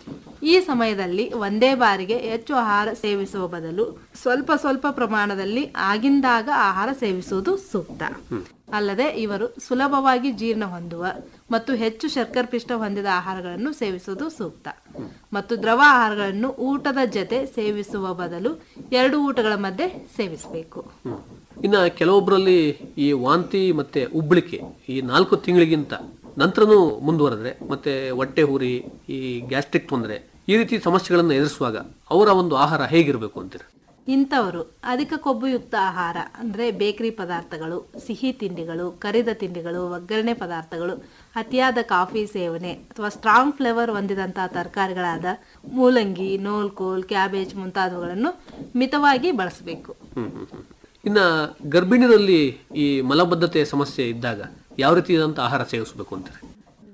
[SPEAKER 6] ಈ ಸಮಯದಲ್ಲಿ ಒಂದೇ ಬಾರಿಗೆ ಹೆಚ್ಚು ಆಹಾರ ಸೇವಿಸುವ ಬದಲು ಸ್ವಲ್ಪ ಸ್ವಲ್ಪ ಪ್ರಮಾಣದಲ್ಲಿ ಆಗಿಂದಾಗ ಆಹಾರ ಸೇವಿಸುವುದು ಸೂಕ್ತ ಅಲ್ಲದೆ ಇವರು ಸುಲಭವಾಗಿ ಜೀರ್ಣ ಹೊಂದುವ ಮತ್ತು ಹೆಚ್ಚು ಶರ್ಕರ್ ಪಿಷ್ಟ ಹೊಂದಿದ ಆಹಾರಗಳನ್ನು ಸೇವಿಸುವುದು ಸೂಕ್ತ ಮತ್ತು ದ್ರವ ಆಹಾರಗಳನ್ನು ಊಟದ ಜೊತೆ ಸೇವಿಸುವ ಬದಲು ಎರಡು ಊಟಗಳ ಮಧ್ಯೆ ಸೇವಿಸಬೇಕು
[SPEAKER 5] ಹ್ಮ್. ಇನ್ನ ಕೆಲವೊಬ್ಬರಲ್ಲಿ ಈ ವಾಂತಿ ಮತ್ತೆ ಉಬ್ಬಳಿಕೆ ಈ ನಾಲ್ಕು ತಿಂಗಳಿಗಿಂತ ನಂತರನೂ ಮುಂದುವರೆದ್ರೆ ಮತ್ತೆ ಹೊಟ್ಟೆ ಹುರಿ ಈ ಗ್ಯಾಸ್ಟ್ರಿಕ್ ತೊಂದರೆ ಈ ರೀತಿ ಸಮಸ್ಯೆಗಳನ್ನು ಎದುರಿಸುವಾಗ ಅವರ ಒಂದು ಆಹಾರ ಹೇಗಿರಬೇಕು ಅಂತೀರ
[SPEAKER 6] ಇಂಥವರು ಅಧಿಕ ಕೊಬ್ಬುಯುಕ್ತ ಆಹಾರ ಅಂದರೆ ಬೇಕರಿ ಪದಾರ್ಥಗಳು ಸಿಹಿ ತಿಂಡಿಗಳು ಕರಿದ ತಿಂಡಿಗಳು ಒಗ್ಗರಣೆ ಪದಾರ್ಥಗಳು ಅತಿಯಾದ ಕಾಫಿ ಸೇವನೆ ಅಥವಾ ಸ್ಟ್ರಾಂಗ್ ಫ್ಲೇವರ್ ಹೊಂದಿದಂತಹ ತರಕಾರಿಗಳಾದ ಮೂಲಂಗಿ ನೋಲ್ಕೋಲ್ ಕ್ಯಾಬೇಜ್ ಮುಂತಾದವುಗಳನ್ನು ಮಿತವಾಗಿ ಬಳಸಬೇಕು
[SPEAKER 5] ಹ್ಮ್ ಹ್ಮ್ ಹ್ಮ್. ಇನ್ನ ಗರ್ಭಿಣಿಯರಲ್ಲಿ ಈ ಮಲಬದ್ಧತೆ ಸಮಸ್ಯೆ ಇದ್ದಾಗ ಯಾವ ರೀತಿಯಾದಂಥ ಆಹಾರ ಸೇವಿಸಬೇಕು ಅಂತಾರೆ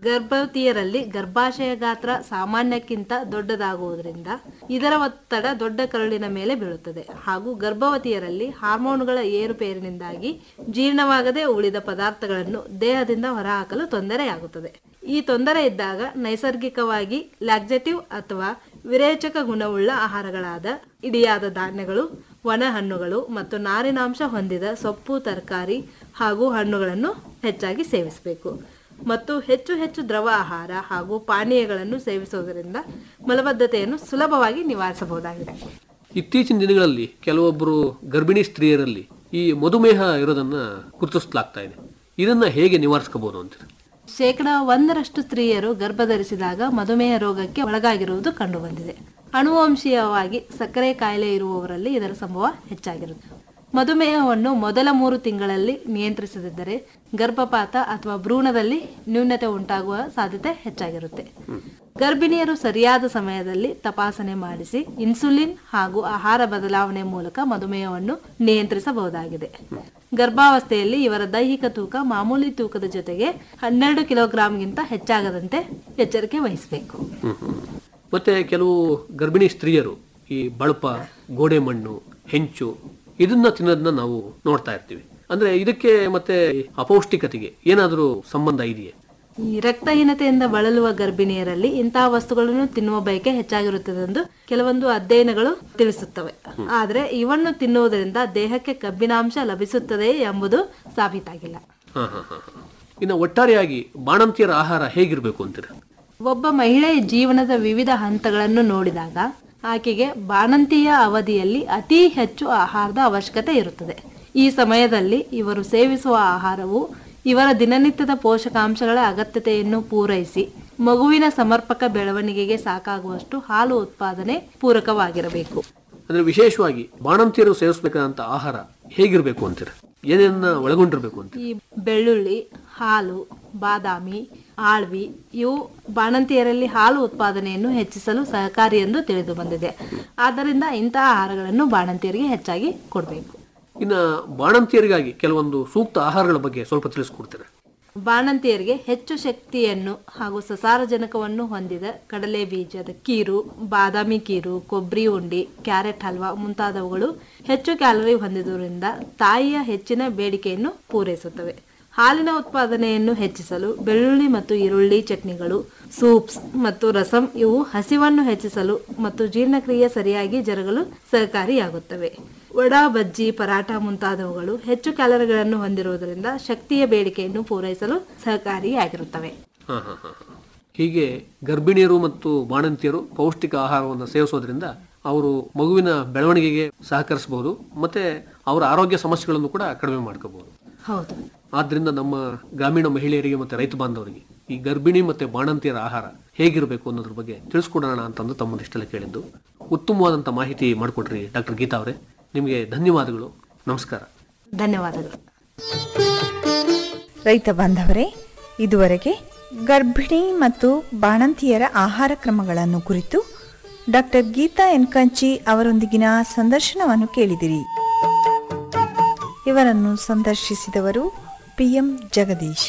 [SPEAKER 6] ಗರ್ಭವತಿಯರಲ್ಲಿ ಗರ್ಭಾಶಯ ಗಾತ್ರ ಸಾಮಾನ್ಯಕ್ಕಿಂತ ದೊಡ್ಡದಾಗುವುದರಿಂದ ಇದರ ಒತ್ತಡ ದೊಡ್ಡ ಕರುಳಿನ ಮೇಲೆ ಬೀಳುತ್ತದೆ ಹಾಗೂ ಗರ್ಭವತಿಯರಲ್ಲಿ ಹಾರ್ಮೋನುಗಳ ಏರುಪೇರಿನಿಂದಾಗಿ ಜೀರ್ಣವಾಗದೆ ಉಳಿದ ಪದಾರ್ಥಗಳನ್ನು ದೇಹದಿಂದ ಹೊರಹಾಕಲು ತೊಂದರೆಯಾಗುತ್ತದೆ ಈ ತೊಂದರೆ ಇದ್ದಾಗ ನೈಸರ್ಗಿಕವಾಗಿ ಲ್ಯಾಕ್ಸೇಟಿವ್ ಅಥವಾ ವಿರೇಚಕ ಗುಣವುಳ್ಳ ಆಹಾರಗಳಾದ ಇಡಿಯಾದ ಧಾನ್ಯಗಳು ಒಣ ಹಣ್ಣುಗಳು ಮತ್ತು ನಾರಿನಾಂಶ ಹೊಂದಿದ ಸೊಪ್ಪು ತರಕಾರಿ ಹಾಗೂ ಹಣ್ಣುಗಳನ್ನು ಹೆಚ್ಚಾಗಿ ಸೇವಿಸಬೇಕು ಮತ್ತು ಹೆಚ್ಚು ಹೆಚ್ಚು ದ್ರವ ಆಹಾರ ಹಾಗೂ ಪಾನೀಯಗಳನ್ನು ಸೇವಿಸುವುದರಿಂದ ಮಲಬದ್ಧತೆಯನ್ನು ಸುಲಭವಾಗಿ ನಿವಾರಿಸಬಹುದಾಗಿದೆ
[SPEAKER 5] ಇತ್ತೀಚಿನ ದಿನಗಳಲ್ಲಿ ಕೆಲವೊಬ್ಬರು ಗರ್ಭಿಣಿ ಸ್ತ್ರೀಯರಲ್ಲಿ ಈ ಮಧುಮೇಹ ಇರೋದನ್ನ ಗುರುತಿಸಲಾಗ್ತಾ ಇದೆ ಇದನ್ನ ಹೇಗೆ ನಿವಾರಿಸ್ಕೋಬಹುದು ಅಂತೀರಿ
[SPEAKER 6] ಶೇಕಡ ಒಂದರಷ್ಟು ಸ್ತ್ರೀಯರು ಗರ್ಭಧರಿಸಿದಾಗ ಮಧುಮೇಹ ರೋಗಕ್ಕೆ ಒಳಗಾಗಿರುವುದು ಕಂಡುಬಂದಿದೆ ಅನುವಂಶೀಯವಾಗಿ ಸಕ್ಕರೆ ಕಾಯಿಲೆ ಇರುವವರಲ್ಲಿ ಇದರ ಸಂಭವ ಹೆಚ್ಚಾಗಿರುತ್ತೆ ಮಧುಮೇಹವನ್ನು ಮೊದಲ ಮೂರು ತಿಂಗಳಲ್ಲಿ ನಿಯಂತ್ರಿಸದಿದ್ದರೆ ಗರ್ಭಪಾತ ಅಥವಾ ಭ್ರೂಣದಲ್ಲಿ ನ್ಯೂನತೆ ಉಂಟಾಗುವ ಸಾಧ್ಯತೆ ಹೆಚ್ಚಾಗಿರುತ್ತೆ ಗರ್ಭಿಣಿಯರು ಸರಿಯಾದ ಸಮಯದಲ್ಲಿ ತಪಾಸಣೆ ಮಾಡಿಸಿ ಇನ್ಸುಲಿನ್ ಹಾಗೂ ಆಹಾರ ಬದಲಾವಣೆ ಮೂಲಕ ಮಧುಮೇಹವನ್ನು ನಿಯಂತ್ರಿಸಬಹುದಾಗಿದೆ ಗರ್ಭಾವಸ್ಥೆಯಲ್ಲಿ ಇವರ ದೈಹಿಕ ತೂಕ ಮಾಮೂಲಿ ತೂಕದ ಜೊತೆಗೆ ಹನ್ನೆರಡು ಕಿಲೋಗ್ರಾಂಗಿಂತ ಹೆಚ್ಚಾಗದಂತೆ ಎಚ್ಚರಿಕೆ ವಹಿಸಬೇಕು
[SPEAKER 5] ಹ್ಮ್ ಹ್ಮ್. ಮತ್ತೆ ಕೆಲವು ಗರ್ಭಿಣಿ ಸ್ತ್ರೀಯರು ಈ ಬಳಪ ಗೋಡೆ ಮಣ್ಣು ಹೆಂಚು ಇದನ್ನ ತಿನ್ನೋದನ್ನ ನಾವು ನೋಡ್ತಾ ಇರ್ತೀವಿ ಅಂದ್ರೆ ಇದಕ್ಕೆ ಮತ್ತೆ ಅಪೌಷ್ಟಿಕತೆಗೆ ಏನಾದರೂ ಸಂಬಂಧ ಇದೆಯೇ
[SPEAKER 6] ಈ ರಕ್ತಹೀನತೆಯಿಂದ ಬಳಲುವ ಗರ್ಭಿಣಿಯರಲ್ಲಿ ಇಂತಹ ವಸ್ತುಗಳನ್ನು ತಿನ್ನುವ ಬಯಕೆ ಹೆಚ್ಚಾಗಿರುತ್ತದೆ ಎಂದು ಕೆಲವೊಂದು ಅಧ್ಯಯನಗಳು ತಿಳಿಸುತ್ತವೆ ಆದರೆ ಇವನ್ನು ತಿನ್ನುವುದರಿಂದ ದೇಹಕ್ಕೆ ಕಬ್ಬಿನಾಂಶ ಲಭಿಸುತ್ತದೆ ಎಂಬುದು ಸಾಬೀತಾಗಿಲ್ಲ
[SPEAKER 5] ಹಾ ಹಾ ಹಾ ಹಾ. ಇನ್ನು ಒಟ್ಟಾರೆಯಾಗಿ ಬಾಣಂತಿಯರ ಆಹಾರ ಹೇಗಿರ್ಬೇಕು ಅಂತೀರ
[SPEAKER 6] ಒಬ್ಬ ಮಹಿಳೆಯ ಜೀವನದ ವಿವಿಧ ಹಂತಗಳನ್ನು ನೋಡಿದಾಗ ಆಕೆಗೆ ಬಾಣಂತಿಯ ಅವಧಿಯಲ್ಲಿ ಅತಿ ಹೆಚ್ಚು ಆಹಾರದ ಅವಶ್ಯಕತೆ ಇರುತ್ತದೆ ಈ ಸಮಯದಲ್ಲಿ ಇವರು ಸೇವಿಸುವ ಆಹಾರವು ಇವರ ದಿನನಿತ್ಯದ ಪೋಷಕಾಂಶಗಳ ಅಗತ್ಯತೆಯನ್ನು ಪೂರೈಸಿ ಮಗುವಿನ ಸಮರ್ಪಕ ಬೆಳವಣಿಗೆಗೆ ಸಾಕಾಗುವಷ್ಟು ಹಾಲು ಉತ್ಪಾದನೆ ಪೂರಕವಾಗಿರಬೇಕು
[SPEAKER 5] ಅಂದ್ರೆ ವಿಶೇಷವಾಗಿ ಬಾಣಂತಿಯರು ಸೇವಿಸಬೇಕಾದಂತ ಆಹಾರ ಹೇಗಿರ್ಬೇಕು ಅಂತೀರ ಏನೇನ ಒಳಗೊಂಡಿರ್ಬೇಕು ಅಂತ
[SPEAKER 6] ಈ ಬೆಳ್ಳುಳ್ಳಿ ಹಾಲು ಬಾದಾಮಿ ಆಳ್ವಿ ಇವು ಬಾಣಂತಿಯರಲ್ಲಿ ಹಾಲು ಉತ್ಪಾದನೆಯನ್ನು ಹೆಚ್ಚಿಸಲು ಸಹಕಾರಿ ಎಂದು ತಿಳಿದು ಬಂದಿದೆ ಆದ್ದರಿಂದ ಇಂತಹ ಆಹಾರಗಳನ್ನು ಬಾಣಂತಿಯರಿಗೆ ಹೆಚ್ಚಾಗಿ ಕೊಡಬೇಕು
[SPEAKER 5] ಇನ್ನು ಬಾಣಂತಿಯರಿಗಾಗಿ ಕೆಲವೊಂದು ಸೂಕ್ತ ಆಹಾರಗಳ ಬಗ್ಗೆ ಸ್ವಲ್ಪ ತಿಳಿಸ್ಕೊಡ್ತೀರಾ
[SPEAKER 6] ಬಾಣಂತಿಯರಿಗೆ ಹೆಚ್ಚು ಶಕ್ತಿಯನ್ನು ಹಾಗೂ ಸಸಾರಜನಕವನ್ನು ಹೊಂದಿದ ಕಡಲೆ ಬೀಜದ ಕೀರು ಬಾದಾಮಿ ಕೀರು ಕೊಬ್ಬರಿ ಉಂಡಿ ಕ್ಯಾರೆಟ್ ಹಲ್ವಾ ಮುಂತಾದವುಗಳು ಹೆಚ್ಚು ಕ್ಯಾಲರಿ ಹೊಂದಿರುವುದರಿಂದ ತಾಯಿಯ ಹೆಚ್ಚಿನ ಬೇಡಿಕೆಯನ್ನು ಪೂರೈಸುತ್ತವೆ ಹಾಲಿನ ಉತ್ಪಾದನೆಯನ್ನು ಹೆಚ್ಚಿಸಲು ಬೆಳ್ಳುಳ್ಳಿ ಮತ್ತು ಈರುಳ್ಳಿ ಚಟ್ನಿಗಳು ಸೂಪ್ಸ್ ಮತ್ತು ರಸಂ ಇವು ಹಸಿವನ್ನು ಹೆಚ್ಚಿಸಲು ಮತ್ತು ಜೀರ್ಣಕ್ರಿಯೆ ಸರಿಯಾಗಿ ಜರುಗಲು ಸಹಕಾರಿಯಾಗುತ್ತವೆ ವಡಾ ಬಜ್ಜಿ ಪರಾಟ ಮುಂತಾದವುಗಳು ಹೆಚ್ಚು ಕ್ಯಾಲರಿಗಳನ್ನು ಹೊಂದಿರುವುದರಿಂದ ಶಕ್ತಿಯ ಬೇಡಿಕೆಯನ್ನು ಪೂರೈಸಲು ಸಹಕಾರಿಯಾಗಿರುತ್ತವೆ
[SPEAKER 5] ಹಾ ಹಾ ಹಾ ಹಾ. ಹೀಗೆ ಗರ್ಭಿಣಿಯರು ಮತ್ತು ಬಾಣಂತಿಯರು ಪೌಷ್ಟಿಕ ಆಹಾರವನ್ನು ಸೇವಿಸೋದ್ರಿಂದ ಅವರು ಮಗುವಿನ ಬೆಳವಣಿಗೆಗೆ ಸಹಕರಿಸಬಹುದು ಮತ್ತೆ ಅವರ ಆರೋಗ್ಯ ಸಮಸ್ಯೆಗಳನ್ನು ಕೂಡ ಕಡಿಮೆ ಮಾಡ್ಕೋಬಹುದು
[SPEAKER 6] ಹೌದು
[SPEAKER 5] ಆದ್ರಿಂದ ನಮ್ಮ ಗ್ರಾಮೀಣ ಮಹಿಳೆಯರಿಗೆ ಮತ್ತೆ ರೈತ ಬಾಂಧವರಿಗೆ ಈ ಗರ್ಭಿಣಿ ಮತ್ತೆ ಬಾಣಂತಿಯರ ಆಹಾರ ಹೇಗಿರಬೇಕು ಅನ್ನೋದ್ರ ಬಗ್ಗೆ ತಿಳಿಸ್ಕೊಡೋಣ ಅಂತಂದು ತಮ್ಮದಿಷ್ಟೆಲ್ಲ ಕೇಳಿದ್ದು ಉತ್ತಮವಾದಂಥ ಮಾಹಿತಿ ಮಾಡಿಕೊಟ್ರಿ ಡಾಕ್ಟರ್ ಗೀತಾ ಅವರೇ ನಿಮಗೆ ಧನ್ಯವಾದಗಳು ನಮಸ್ಕಾರ
[SPEAKER 6] ಧನ್ಯವಾದಗಳು
[SPEAKER 4] ರೈತ ಬಾಂಧವರೇ ಇದುವರೆಗೆ ಗರ್ಭಿಣಿ ಮತ್ತು ಬಾಣಂತಿಯರ ಆಹಾರ ಕ್ರಮಗಳನ್ನು ಕುರಿತು ಡಾಕ್ಟರ್ ಗೀತಾ ಎನ್ಕಂಚಿ ಅವರೊಂದಿಗಿನ ಸಂದರ್ಶನವನ್ನು ಕೇಳಿದಿರಿ ಇವರನ್ನು ಸಂದರ್ಶಿಸಿದವರು ಪಿಎಂ ಜಗದೀಶ್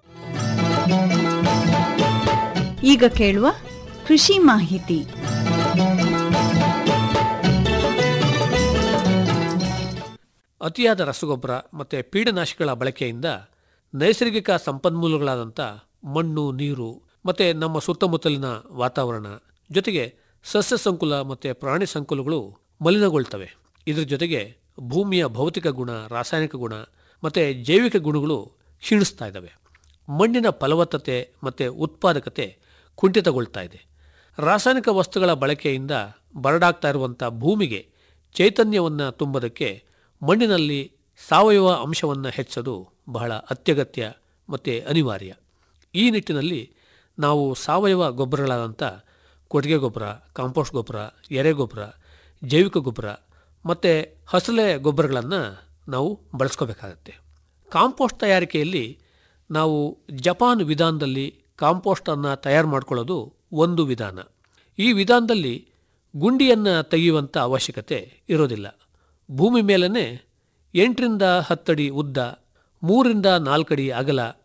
[SPEAKER 1] ಈಗ ಕೇಳುವ ಕೃಷಿ ಮಾಹಿತಿ
[SPEAKER 5] ಅತಿಯಾದ ರಸಗೊಬ್ಬರ ಮತ್ತು ಪೀಡನಾಶಕಗಳ ಬಳಕೆಯಿಂದ ನೈಸರ್ಗಿಕ ಸಂಪನ್ಮೂಲಗಳಾದಂಥ ಮಣ್ಣು ನೀರು ಮತ್ತು ನಮ್ಮ ಸುತ್ತಮುತ್ತಲಿನ ವಾತಾವರಣ ಜೊತೆಗೆ ಸಸ್ಯ ಸಂಕುಲ ಮತ್ತು ಪ್ರಾಣಿ ಸಂಕುಲಗಳು ಮಲಿನಗೊಳ್ತವೆ ಇದರ ಜೊತೆಗೆ ಭೂಮಿಯ ಭೌತಿಕ ಗುಣ ರಾಸಾಯನಿಕ ಗುಣ ಮತ್ತು ಜೈವಿಕ ಗುಣಗಳು ಕ್ಷೀಣಿಸ್ತಾ ಇದ್ದಾವೆ ಮಣ್ಣಿನ ಫಲವತ್ತತೆ ಮತ್ತು ಉತ್ಪಾದಕತೆ ಕುಂಠಿತಗೊಳ್ತಾ ಇದೆ ರಾಸಾಯನಿಕ ವಸ್ತುಗಳ ಬಳಕೆಯಿಂದ ಬರಡಾಗ್ತಾ ಇರುವಂಥ ಭೂಮಿಗೆ ಚೈತನ್ಯವನ್ನು ತುಂಬೋದಕ್ಕೆ ಮಣ್ಣಿನಲ್ಲಿ ಸಾವಯವ ಅಂಶವನ್ನು ಹೆಚ್ಚೋದು ಬಹಳ ಅತ್ಯಗತ್ಯ ಮತ್ತು ಅನಿವಾರ್ಯ ಈ ನಿಟ್ಟಿನಲ್ಲಿ ನಾವು ಸಾವಯವ ಗೊಬ್ಬರಗಳಾದಂಥ ಕೊಟ್ಟಿಗೆ ಗೊಬ್ಬರ ಕಾಂಪೋಸ್ಟ್ ಗೊಬ್ಬರ ಎರೆಗೊಬ್ಬರ ಜೈವಿಕ ಗೊಬ್ಬರ ಮತ್ತು ಹಸಲೆ ಗೊಬ್ಬರಗಳನ್ನು ನಾವು ಬಳಸ್ಕೋಬೇಕಾಗತ್ತೆ ಕಾಂಪೋಸ್ಟ್ ತಯಾರಿಕೆಯಲ್ಲಿ ನಾವು ಜಪಾನ್ ವಿಧಾನದಲ್ಲಿ ಕಾಂಪೋಸ್ಟನ್ನು ತಯಾರು ಮಾಡ್ಕೊಳ್ಳೋದು ಒಂದು ವಿಧಾನ ಈ ವಿಧಾನದಲ್ಲಿ ಗುಂಡಿಯನ್ನು ತೆಗೆಯುವಂಥ ಅವಶ್ಯಕತೆ ಇರೋದಿಲ್ಲ ಭೂಮಿ ಮೇಲೇ ಎಂಟರಿಂದ ಹತ್ತಡಿ ಉದ್ದ ಮೂರಿಂದ ನಾಲ್ಕಡಿ ಅಗಲ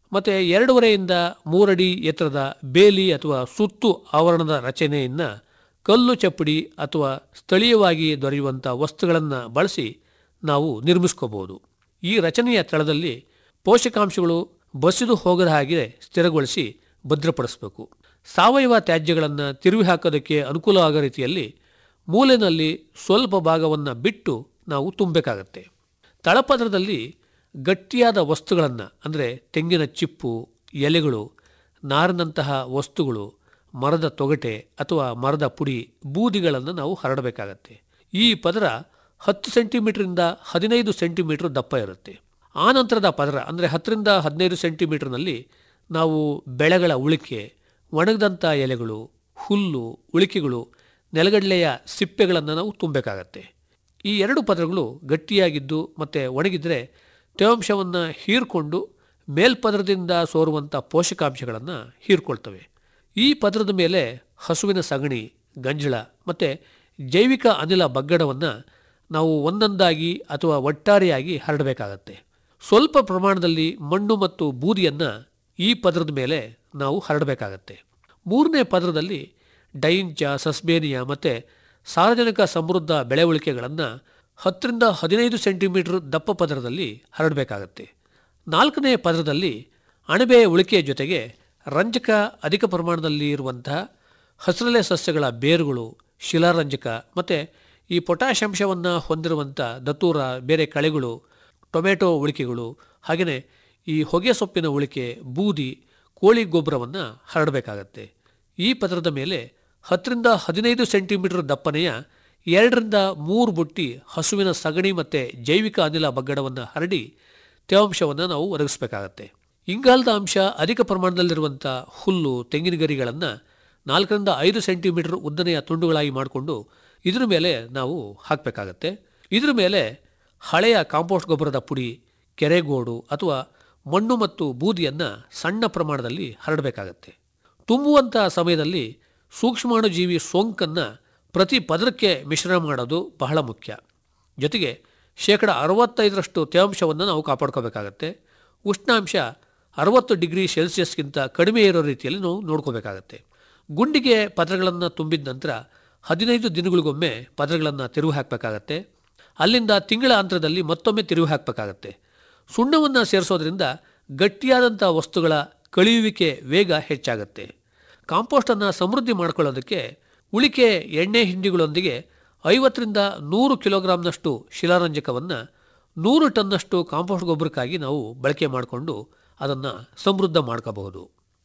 [SPEAKER 5] ಮತ್ತು ಎರಡೂವರೆಯಿಂದ ಮೂರಡಿ ಎತ್ತರದ ಬೇಲಿ ಅಥವಾ ಸುತ್ತು ಆವರಣದ ರಚನೆಯನ್ನು ಕಲ್ಲು ಚಪ್ಪಡಿ ಅಥವಾ ಸ್ಥಳೀಯವಾಗಿ ದೊರೆಯುವಂಥ ವಸ್ತುಗಳನ್ನು ಬಳಸಿ ನಾವು ನಿರ್ಮಿಸ್ಕೋಬಹುದು ಈ ರಚನೆಯ ತಳದಲ್ಲಿ ಪೋಷಕಾಂಶಗಳು ಬಸಿದು ಹೋಗದ ಹಾಗೆ ಸ್ಥಿರಗೊಳಿಸಿ ಭದ್ರಪಡಿಸಬೇಕು ಸಾವಯವ ತ್ಯಾಜ್ಯಗಳನ್ನು ತಿರುವಿ ಹಾಕೋದಕ್ಕೆ ಅನುಕೂಲ ಆಗೋ ರೀತಿಯಲ್ಲಿ ಮೂಲೆಯಲ್ಲಿ ಸ್ವಲ್ಪ ಭಾಗವನ್ನು ಬಿಟ್ಟು ನಾವು ತುಂಬಬೇಕಾಗತ್ತೆ ತಳಪದರದಲ್ಲಿ ಗಟ್ಟಿಯಾದ ವಸ್ತುಗಳನ್ನು ಅಂದರೆ ತೆಂಗಿನ ಚಿಪ್ಪು ಎಲೆಗಳು ನಾರಿನಂತಹ ವಸ್ತುಗಳು ಮರದ ತೊಗಟೆ ಅಥವಾ ಮರದ ಪುಡಿ ಬೂದಿಗಳನ್ನು ನಾವು ಹರಡಬೇಕಾಗತ್ತೆ ಈ ಪದರ ಹತ್ತು ಸೆಂಟಿಮೀಟರಿಂದ ಹದಿನೈದು ಸೆಂಟಿಮೀಟರ್ ದಪ್ಪ ಇರುತ್ತೆ ಆ ನಂತರದ ಪದರ ಅಂದರೆ ಹತ್ತರಿಂದ ಹದಿನೈದು ಸೆಂಟಿಮೀಟರ್ನಲ್ಲಿ ನಾವು ಬೆಳೆಗಳ ಉಳಿಕೆ ಒಣಗದಂಥ ಎಲೆಗಳು ಹುಲ್ಲು ಉಳಿಕೆಗಳು ನೆಲಗಡಲೆಯ ಸಿಪ್ಪೆಗಳನ್ನು ನಾವು ತುಂಬಬೇಕಾಗತ್ತೆ ಈ ಎರಡು ಪದರಗಳು ಗಟ್ಟಿಯಾಗಿದ್ದು ಮತ್ತು ಒಣಗಿದರೆ ತೇವಾಂಶವನ್ನು ಹೀರ್ಕೊಂಡು ಮೇಲ್ಪದರದಿಂದ ಸೋರುವಂಥ ಪೋಷಕಾಂಶಗಳನ್ನು ಹೀರ್ಕೊಳ್ತವೆ ಈ ಪದರದ ಮೇಲೆ ಹಸುವಿನ ಸಗಣಿ ಗಂಜಳ ಮತ್ತು ಜೈವಿಕ ಅನಿಲ ಬಗ್ಗಡವನ್ನು ನಾವು ಒಂದೊಂದಾಗಿ ಅಥವಾ ಒಟ್ಟಾರೆಯಾಗಿ ಹರಡಬೇಕಾಗತ್ತೆ ಸ್ವಲ್ಪ ಪ್ರಮಾಣದಲ್ಲಿ ಮಣ್ಣು ಮತ್ತು ಬೂದಿಯನ್ನು ಈ ಪದರದ ಮೇಲೆ ನಾವು ಹರಡಬೇಕಾಗತ್ತೆ ಮೂರನೇ ಪದರದಲ್ಲಿ ಡೈಂಚ ಸಸ್ಬೇನಿಯಾ ಮತ್ತು ಸಾರ್ವಜನಿಕ ಸಮೃದ್ಧ ಬೆಳೆ ಉಳಿಕೆಗಳನ್ನು ಹತ್ತರಿಂದ ಹದಿನೈದು ಸೆಂಟಿಮೀಟರ್ ದಪ್ಪ ಪದರದಲ್ಲಿ ಹರಡಬೇಕಾಗತ್ತೆ ನಾಲ್ಕನೇ ಪದರದಲ್ಲಿ ಅಣಬೆ ಉಳಿಕೆಯ ಜೊತೆಗೆ ರಂಜಕ ಅಧಿಕ ಪ್ರಮಾಣದಲ್ಲಿ ಇರುವಂತಹ ಹಸಿರೆಲೆ ಸಸ್ಯಗಳ ಬೇರುಗಳು ಶಿಲಾರಂಜಕ ಮತ್ತು ಈ ಪೊಟ್ಯಾಷ್ ಅಂಶವನ್ನು ಹೊಂದಿರುವಂಥ ದತ್ತೂರ ಬೇರೆ ಕಳೆಗಳು ಟೊಮೆಟೊ ಉಳಿಕೆಗಳು ಹಾಗೆಯೇ ಈ ಹೊಗೆ ಸೊಪ್ಪಿನ ಉಳಿಕೆ ಬೂದಿ ಕೋಳಿ ಗೊಬ್ಬರವನ್ನು ಹರಡಬೇಕಾಗತ್ತೆ ಈ ಪದರದ ಮೇಲೆ ಹತ್ತರಿಂದ ಹದಿನೈದು ಸೆಂಟಿಮೀಟರ್ ದಪ್ಪನೆಯ ಎರಡರಿಂದ ಮೂರು ಬುಟ್ಟಿ ಹಸುವಿನ ಸಗಣಿ ಮತ್ತು ಜೈವಿಕ ಅನಿಲ ಬಗ್ಗಡವನ್ನು ಹರಡಿ ತೇವಾಂಶವನ್ನು ನಾವು ಒದಗಿಸಬೇಕಾಗತ್ತೆ ಇಂಗಾಲದ ಅಂಶ ಅಧಿಕ ಪ್ರಮಾಣದಲ್ಲಿರುವಂಥ ಹುಲ್ಲು ತೆಂಗಿನ ಗರಿಗಳನ್ನು ನಾಲ್ಕರಿಂದ ಐದು ಸೆಂಟಿಮೀಟರ್ ಉದ್ದನೆಯ ತುಂಡುಗಳಾಗಿ ಮಾಡಿಕೊಂಡು ಇದ್ರ ಮೇಲೆ ನಾವು ಹಾಕಬೇಕಾಗತ್ತೆ ಇದ್ರ ಮೇಲೆ ಹಳೆಯ ಕಾಂಪೋಸ್ಟ್ ಗೊಬ್ಬರದ ಪುಡಿ ಕೆರೆಗೋಡು ಅಥವಾ ಮಣ್ಣು ಮತ್ತು ಬೂದಿಯನ್ನು ಸಣ್ಣ ಪ್ರಮಾಣದಲ್ಲಿ ಹರಡಬೇಕಾಗತ್ತೆ ತುಂಬುವಂಥ ಸಮಯದಲ್ಲಿ ಸೂಕ್ಷ್ಮಾಣುಜೀವಿ ಸೋಂಕನ್ನು ಪ್ರತಿ ಪದರಕ್ಕೆ ಮಿಶ್ರಣ ಮಾಡೋದು ಬಹಳ ಮುಖ್ಯ ಜೊತೆಗೆ ಶೇಕಡ ಅರವತ್ತೈದರಷ್ಟು ತೇವಾಂಶವನ್ನು ನಾವು ಕಾಪಾಡ್ಕೋಬೇಕಾಗತ್ತೆ ಉಷ್ಣಾಂಶ ಅರವತ್ತು ಡಿಗ್ರಿ ಸೆಲ್ಸಿಯಸ್ಗಿಂತ ಕಡಿಮೆ ಇರೋ ರೀತಿಯಲ್ಲಿ ನಾವು ನೋಡ್ಕೋಬೇಕಾಗತ್ತೆ ಗುಂಡಿಗೆ ಪದರಗಳನ್ನು ತುಂಬಿದ ನಂತರ ಹದಿನೈದು ದಿನಗಳಿಗೊಮ್ಮೆ ಪದರಗಳನ್ನು ತಿರುವು ಹಾಕಬೇಕಾಗತ್ತೆ ಅಲ್ಲಿಂದ ತಿಂಗಳ ಅಂತರದಲ್ಲಿ ಮತ್ತೊಮ್ಮೆ ತಿರುವು ಹಾಕಬೇಕಾಗತ್ತೆ ಸುಣ್ಣವನ್ನು ಸೇರಿಸೋದ್ರಿಂದ ಗಟ್ಟಿಯಾದಂಥ ವಸ್ತುಗಳ ಕಳೆಯುವಿಕೆ ವೇಗ ಹೆಚ್ಚಾಗತ್ತೆ ಕಾಂಪೋಸ್ಟನ್ನು ಸಮೃದ್ಧಿ ಮಾಡ್ಕೊಳ್ಳೋದಕ್ಕೆ ಉಳಿಕೆ ಎಣ್ಣೆ ಹಿಂಡಿಗಳೊಂದಿಗೆ ಐವತ್ತರಿಂದ ನೂರು ಕಿಲೋಗ್ರಾಂನಷ್ಟು ಶಿಲಾರಂಜಕವನ್ನು ನೂರು ಟನ್ನಷ್ಟು ಕಾಂಪೋಸ್ಟ್ ಗೊಬ್ಬರಕ್ಕಾಗಿ ನಾವು ಬಳಕೆ ಮಾಡಿಕೊಂಡು ಅದನ್ನು ಸಮೃದ್ಧ ಮಾಡ್ಕೋಬಹುದು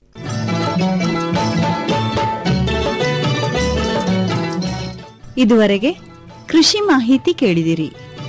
[SPEAKER 1] ಇದುವರೆಗೆ ಕೃಷಿ ಮಾಹಿತಿ ಕೇಳಿದಿರಿ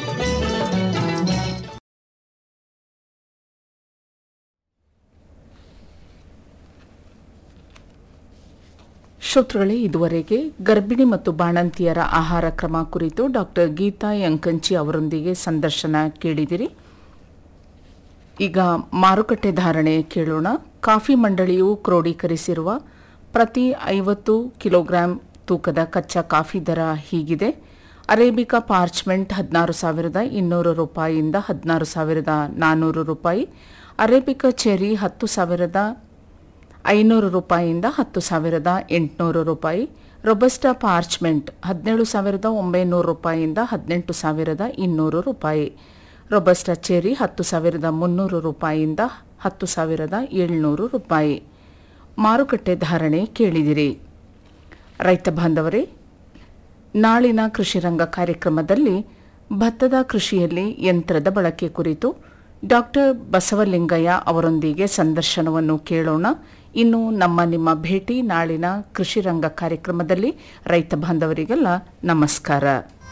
[SPEAKER 2] ಶ್ರೋತೃಗಳೇ ಇದುವರೆಗೆ ಗರ್ಭಿಣಿ ಮತ್ತು ಬಾಣಂತಿಯರ ಆಹಾರ ಕ್ರಮ ಕುರಿತು ಡಾಕ್ಟರ್ ಗೀತಾ ಯಂಕಂಚಿ ಅವರೊಂದಿಗೆ ಸಂದರ್ಶನ ಕೇಳಿದಿರಿ ಈಗ ಮಾರುಕಟ್ಟೆ ಧಾರಣೆ ಕೇಳೋಣ ಕಾಫಿ ಮಂಡಳಿಯು ಕ್ರೋಢೀಕರಿಸಿರುವ ಪ್ರತಿ ಐವತ್ತು ಕಿಲೋಗ್ರಾಂ ತೂಕದ ಕಚ್ಚಾ ಕಾಫಿ ದರ ಹೀಗಿದೆ ಅರೇಬಿಕಾ ಪಾರ್ಚ್ಮೆಂಟ್ ಹದಿನಾರು ಸಾವಿರದ ಇನ್ನೂರು ರೂಪಾಯಿಯಿಂದ ಹದಿನಾರು ಸಾವಿರದ ನಾನ್ನೂರು ರೂಪಾಯಿ ಅರೇಬಿಕಾ ಚೆರಿ ಹತ್ತು ಸಾವಿರದ ಐನೂರು ರೂಪಾಯಿಯಿಂದ ಹತ್ತು ಸಾವಿರದ ಎಂಟುನೂರು ರೂಪಾಯಿ ರೊಬಸ್ಟಾ ಪಾರ್ಚ್ಮೆಂಟ್ ಹದಿನೇಳು ಸಾವಿರದ ಒಂಬೈನೂರು ರೂಪಾಯಿಯಿಂದ ಹದಿನೆಂಟು ಸಾವಿರದ ಇನ್ನೂರು ರೂಪಾಯಿ ರೊಬಸ್ಟಾ ಚೆರಿ ಹತ್ತು ಸಾವಿರದ ಮುನ್ನೂರು ರೂಪಾಯಿಯಿಂದ ಹತ್ತು ಸಾವಿರದ ಏಳ್ನೂರು ರೂಪಾಯಿ ಮಾರುಕಟ್ಟೆ ಧಾರಣೆ ಕೇಳಿದಿರಿ ರೈತ ಬಾಂಧವರೇ ನಾಳಿನ ಕೃಷಿರಂಗ ಕಾರ್ಯಕ್ರಮದಲ್ಲಿ ಭತ್ತದ ಕೃಷಿಯಲ್ಲಿ ಯಂತ್ರದ ಬಳಕೆ ಕುರಿತು ಡಾಕ್ಟರ್ ಬಸವಲಿಂಗಯ್ಯ ಅವರೊಂದಿಗೆ ಸಂದರ್ಶನವನ್ನು ಕೇಳೋಣ ಇನ್ನು ನಮ್ಮ ನಿಮ್ಮ ಭೇಟಿ ನಾಳಿನ ಕೃಷಿರಂಗ ಕಾರ್ಯಕ್ರಮದಲ್ಲಿ ರೈತ ಬಾಂಧವರಿಗೆಲ್ಲ ನಮಸ್ಕಾರ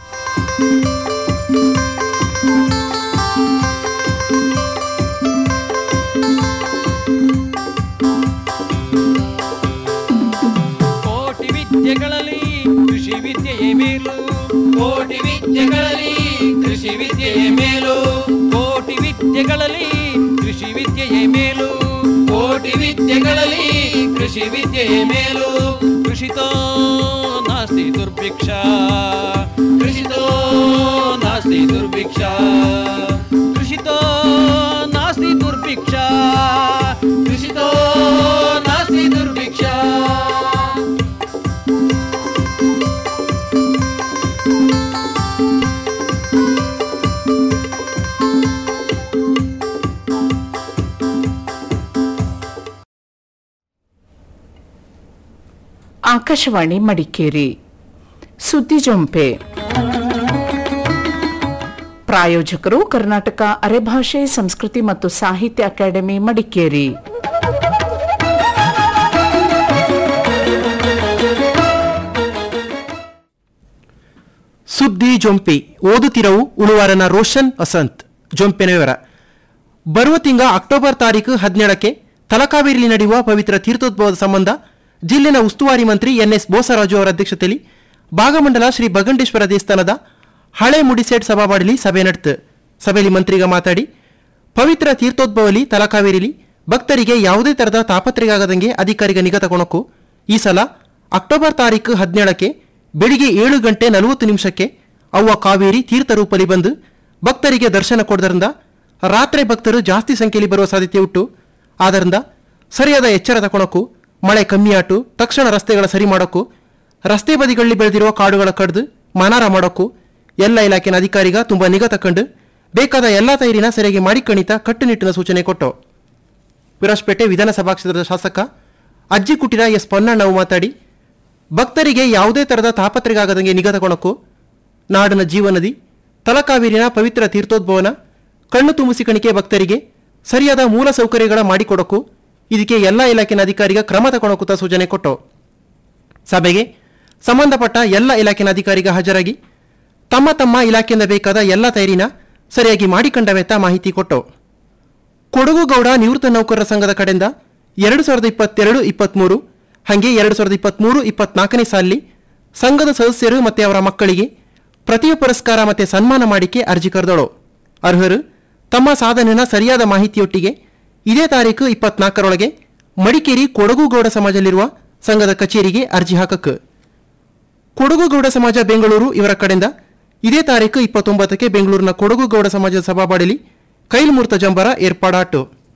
[SPEAKER 3] ಕೋಟಿ ವಿದ್ಯೆಗಳಲ್ಲಿ ಕೃಷಿ ವಿದ್ಯೆಯೇ ಮೇಲು ಕೋಟಿ ವಿದ್ಯೆಗಳಲ್ಲಿ ಕೃಷಿ ವಿದ್ಯೆಯೇ ಮೇಲು ಕೋಟಿ ವಿದ್ಯೆಗಳಲ್ಲಿ ಕೃಷಿ ವಿದ್ಯೆಯೇ ಮೇಲು ಕೋಟಿ ವಿದ್ಯೆಗಳಲ್ಲಿ ಕೃಷಿ ವಿದ್ಯೆಯೇ ಮೇಲು ಕೃಷಿತೋ ನಾಸ್ತಿ ದುರ್ಭಿಕ್ಷ ಕೃಷಿತೋ ನಾಸ್ತಿ ದುರ್ಭಿಕ್ಷ ಕೃಷಿತೋ ನಾಸ್ತಿ ದುರ್ಭಿಕ್ಷ
[SPEAKER 2] ಆಕಾಶವಾಣಿ ಮಡಿಕೇರಿ ಸುದ್ದಿ ಜೊಂಪೆ ಪ್ರಾಯೋಜಕರು ಕರ್ನಾಟಕ ಅರೆಭಾಷೆ ಸಂಸ್ಕೃತಿ ಮತ್ತು ಸಾಹಿತ್ಯ ಅಕಾಡೆಮಿ ಮಡಿಕೇರಿ
[SPEAKER 7] ಸುದ್ದಿ ಜೊಂಪಿ ಓದುತ್ತಿರವು ಉಳುವಾರನ ರೋಷನ್ ವಸಂತ್ ಜೊಂಪಿನ ವಿವರ ಬರುವ ತಿಂಗ ಅಕ್ಟೋಬರ್ ತಾರೀಕು ಹದಿನೇಳಕ್ಕೆ ತಲಕಾವೇರಿಯಲ್ಲಿ ನಡೆಯುವ ಪವಿತ್ರ ತೀರ್ಥೋದ್ಭವದ ಸಂಬಂಧ ಜಿಲ್ಲೆನ ಉಸ್ತುವಾರಿ ಮಂತ್ರಿ ಎನ್ಎಸ್ ಬೋಸರಾಜು ಅವರ ಅಧ್ಯಕ್ಷತೆಯಲ್ಲಿ ಭಾಗಮಂಡಲ ಶ್ರೀ ಬಗಂಡೇಶ್ವರ ದೇವಸ್ಥಾನದ ಹಳೆ ಮುಡಿಸೇಟ್ ಸಭಾವಾಡಲಿ ಸಭೆ ನಡೆತು ಸಭೆಯಲ್ಲಿ ಮಂತ್ರಿಗ ಮಾತಾಡಿ ಪವಿತ್ರ ತೀರ್ಥೋದ್ಭವಲಿ ತಲಕಾವೇರಿಲಿ ಭಕ್ತರಿಗೆ ಯಾವುದೇ ತರಹದ ತಾಪತ್ರೆಗಾಗದಂಗೆ ಅಧಿಕಾರಿಗ ನಿಗಾ ತಗೊಳಕು ಈ ಸಲ ಅಕ್ಟೋಬರ್ ತಾರೀಕು ಹದಿನೇಳಕ್ಕೆ ಬೆಳಿಗ್ಗೆ ಏಳು ಗಂಟೆ ನಲವತ್ತು ನಿಮಿಷಕ್ಕೆ ಅವ್ವ ಕಾವೇರಿ ತೀರ್ಥ ರೂಪಲಿ ಬಂದು ಭಕ್ತರಿಗೆ ದರ್ಶನ ಕೊಡೋದ್ರಿಂದ ರಾತ್ರಿ ಭಕ್ತರು ಜಾಸ್ತಿ ಸಂಖ್ಯೆಯಲ್ಲಿ ಬರುವ ಸಾಧ್ಯತೆ ಉಂಟು ಆದ್ದರಿಂದ ಸರಿಯಾದ ಎಚ್ಚರ ತಗೊಳಕು ಮಳೆ ಕಮ್ಮಿಯಾಟು ತಕ್ಷಣ ರಸ್ತೆಗಳ ಸರಿ ಮಾಡೋಕು ರಸ್ತೆ ಬದಿಗಳಲ್ಲಿ ಬೆಳೆದಿರುವ ಕಾಡುಗಳ ಕಡ್ದು ಮನಾರ ಮಾಡೋಕು ಎಲ್ಲ ಇಲಾಖೆನ ಅಧಿಕಾರಿಗ ತುಂಬಾ ನಿಗಾ ತಕೊಂಡು ಬೇಕಾದ ಎಲ್ಲ ತಯಾರಿನ ಸರಿಯಾಗಿ ಮಾಡಿಕಣಿತ ಕಟ್ಟುನಿಟ್ಟಿನ ಸೂಚನೆ ಕೊಟ್ಟು ವಿರಾಜಪೇಟೆ ವಿಧಾನಸಭಾ ಕ್ಷೇತ್ರದ ಶಾಸಕ ಅಜ್ಜಿಕುಟಿರ ಎಸ್ ಪೊನ್ನಣ್ಣವು ಮಾತಾಡಿ ಭಕ್ತರಿಗೆ ಯಾವುದೇ ತರಹದ ತಾಪತ್ರೆಗಾಗದಂಗೆ ನಿಗಾ ತಗೊಳಕು ನಾಡಿನ ಜೀವನದಿ ತಲಕಾವೇರಿನ ಪವಿತ್ರ ತೀರ್ಥೋದ್ಭವನ ಕಣ್ಣು ತುಂಬಿಸಿಕಣಿಕೆ ಭಕ್ತರಿಗೆ ಸರಿಯಾದ ಮೂಲ ಸೌಕರ್ಯಗಳ ಮಾಡಿಕೊಡಕು ಇದಕ್ಕೆ ಎಲ್ಲ ಇಲಾಖೆನ ಅಧಿಕಾರಿಗ ಕ್ರಮ ತಗೊಳಕುತ್ತ ಸೂಚನೆ ಕೊಟ್ಟು ಸಭೆಗೆ ಸಂಬಂಧಪಟ್ಟ ಎಲ್ಲ ಇಲಾಖೆನ ಅಧಿಕಾರಿಗ ಹಾಜರಾಗಿ ತಮ್ಮ ತಮ್ಮ ಇಲಾಖೆಯಿಂದ ಬೇಕಾದ ಎಲ್ಲ ತಯಾರಿನ ಸರಿಯಾಗಿ ಮಾಡಿಕೊಂಡವೆತ್ತ ಮಾಹಿತಿ ಕೊಟ್ಟು ಕೊಡಗು ಗೌಡ ನಿವೃತ್ತ ನೌಕರರ ಸಂಘದ ಕಡೆಯಿಂದ ಎರಡು ಸಾವಿರದ ಇಪ್ಪತ್ತೆರಡು ಇಪ್ಪತ್ತ್ಮೂರು ಹಾಗೆ ಎರಡು ಸಾವಿರದ ಇಪ್ಪತ್ತ್ಮೂರು ಇಪ್ಪತ್ನಾಲ್ಕನೇ ಸಾಲಿ ಸಂಘದ ಸದಸ್ಯರು ಮತ್ತು ಅವರ ಮಕ್ಕಳಿಗೆ ಪ್ರತಿಭೆ ಪುರಸ್ಕಾರ ಮತ್ತು ಸನ್ಮಾನ ಮಾಡಿಕೆ ಅರ್ಜಿ ಕರೆದಳು ಅರ್ಹರು ತಮ್ಮ ಸಾಧನೆಯ ಸರಿಯಾದ ಮಾಹಿತಿಯೊಟ್ಟಿಗೆ ಇದೇ ತಾರೀಕು ಇಪ್ಪತ್ನಾಲ್ಕರೊಳಗೆ ಮಡಿಕೇರಿ ಕೊಡಗು ಗೌಡ ಸಮಾಜದಲ್ಲಿರುವ ಸಂಘದ ಕಚೇರಿಗೆ ಅರ್ಜಿ ಹಾಕಕ್ಕೆ ಕೊಡಗು ಗೌಡ ಸಮಾಜ ಬೆಂಗಳೂರು ಇವರ ಕಡೆಯಿಂದ ಇದೇ ತಾರೀಕು ಇಪ್ಪತ್ತೊಂಬತ್ತಕ್ಕೆ ಬೆಂಗಳೂರಿನ ಕೊಡಗು ಗೌಡ ಸಮಾಜದ ಸಭಾಬಾಡಲಿ ಕೈಲ್ಮೂರ್ತ ಜಂಬರ ಏರ್ಪಾಡಾಟು